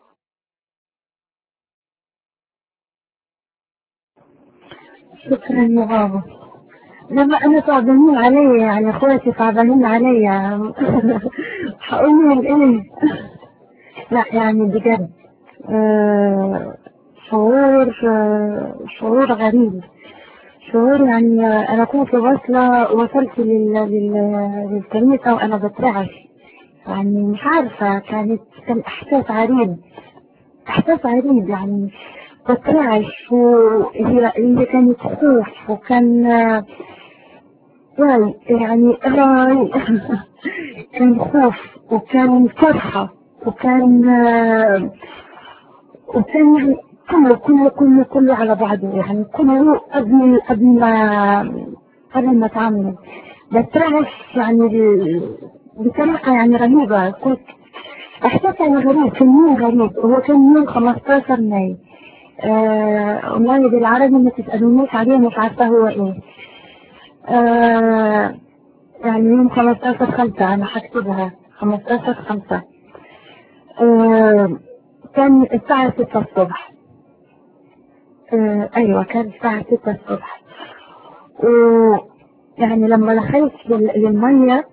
Speaker 1: شكرا يا بابا لما انا صعبانين عليا يعني اخواتي صعبانين عليا هقول لهم ايه لا يعني بجد آه، شعور آه، شعور غريب شعور يعني آه، انا كنت واصلة وصلت لل... لل... للكنيسة وانا بترعش يعني مش عارفة كانت كان احساس غريب احساس غريب يعني بترعش وهي هي كانت خوف وكان آه، راي يعني راي كان خوف وكان فرحة وكان آه، وكان يعني كله كله كله كله على بعضه يعني كله قبل قبل ما قبل ما تعمل بترعش يعني ب- بطريقة يعني رهيبة كنت احساس يعني غريب كان يوم غريب هو كان يوم 15 ماي آه والله بالعربي ما تسألونيش عليه مش عارفة هو ايه آه يعني يوم 15 خمسة انا هكتبها 15 خمسة آه كان الساعة 6 الصبح آه ايوه كان الساعة 6 الصبح ويعني لما دخلت لل- للمية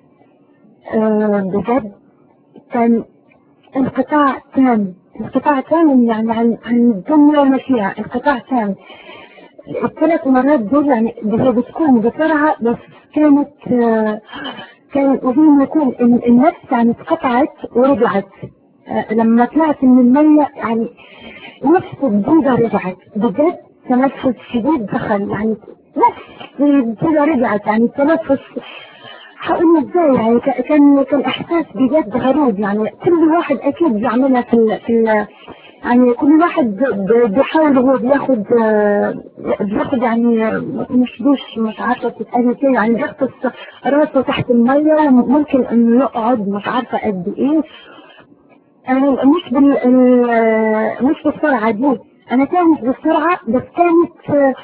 Speaker 1: آه بجد كان انقطاع تام انقطاع تام يعني عن عن الدنيا وما فيها انقطاع تام الثلاث مرات دول يعني هي بتكون بسرعة بس كانت آه، كان وزي ما يكون ال- النفس يعني اتقطعت ورجعت آه، لما طلعت من المية يعني نفس جديدة رجعت بجد تنفس شديد دخل يعني نفس جديدة رجعت يعني التنفس هقول ازاي يعني ك- كان كان احساس بجد غريب يعني كل واحد اكيد بيعملها في ال في ال يعني كل واحد ب- ب- بيحاول هو بياخد آه، بياخد يعني آه، مش دوش مش عارفه تتقال كده يعني بيغطس راسه تحت الميه وممكن انه يقعد مش عارفه قد ايه انا مش بال ال- مش بالسرعه دي انا كانت بالسرعه بس كانت آه،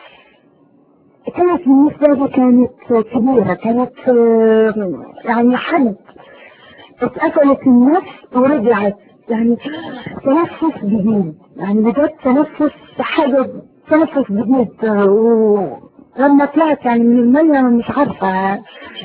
Speaker 1: كانت بالنسبة لي كانت كبيرة كانت آه، يعني حد اتقفلت النفس ورجعت يعني تنفس جديد يعني بجد تنفس حاجة تنفس جديد آه، ولما طلعت يعني من المية مش عارفة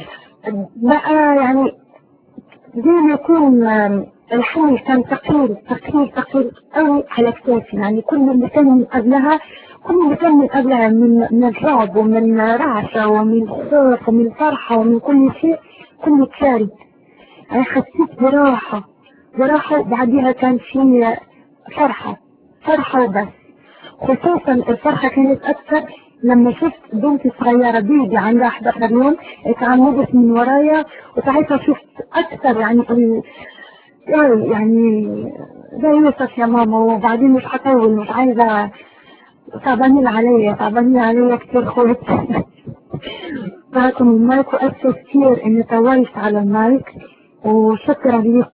Speaker 1: بقى يعني زي ما يكون آم، الحمل كان ثقيل ثقيل ثقيل قوي على كتافي يعني كل اللي كان من قبلها كل اللي كان من قبلها من من الرعب ومن رعشة ومن خوف ومن فرحة ومن كل شيء كله اتشارد أنا حسيت براحة براحة وبعديها كان في فرحة فرحة وبس خصوصا الفرحة كانت أكثر لما شفت بنتي صغيرة بيبي عندها 11 يوم اتعمدت من ورايا وساعتها شفت أكثر يعني ال- يعني يعني زي يوسف يا ماما وبعدين مش هطول مش عايزة تعبانين عليا تعبانين عليا كتير خوت معكم المايك وأسف كتير إني طولت على المايك وشكرا لكم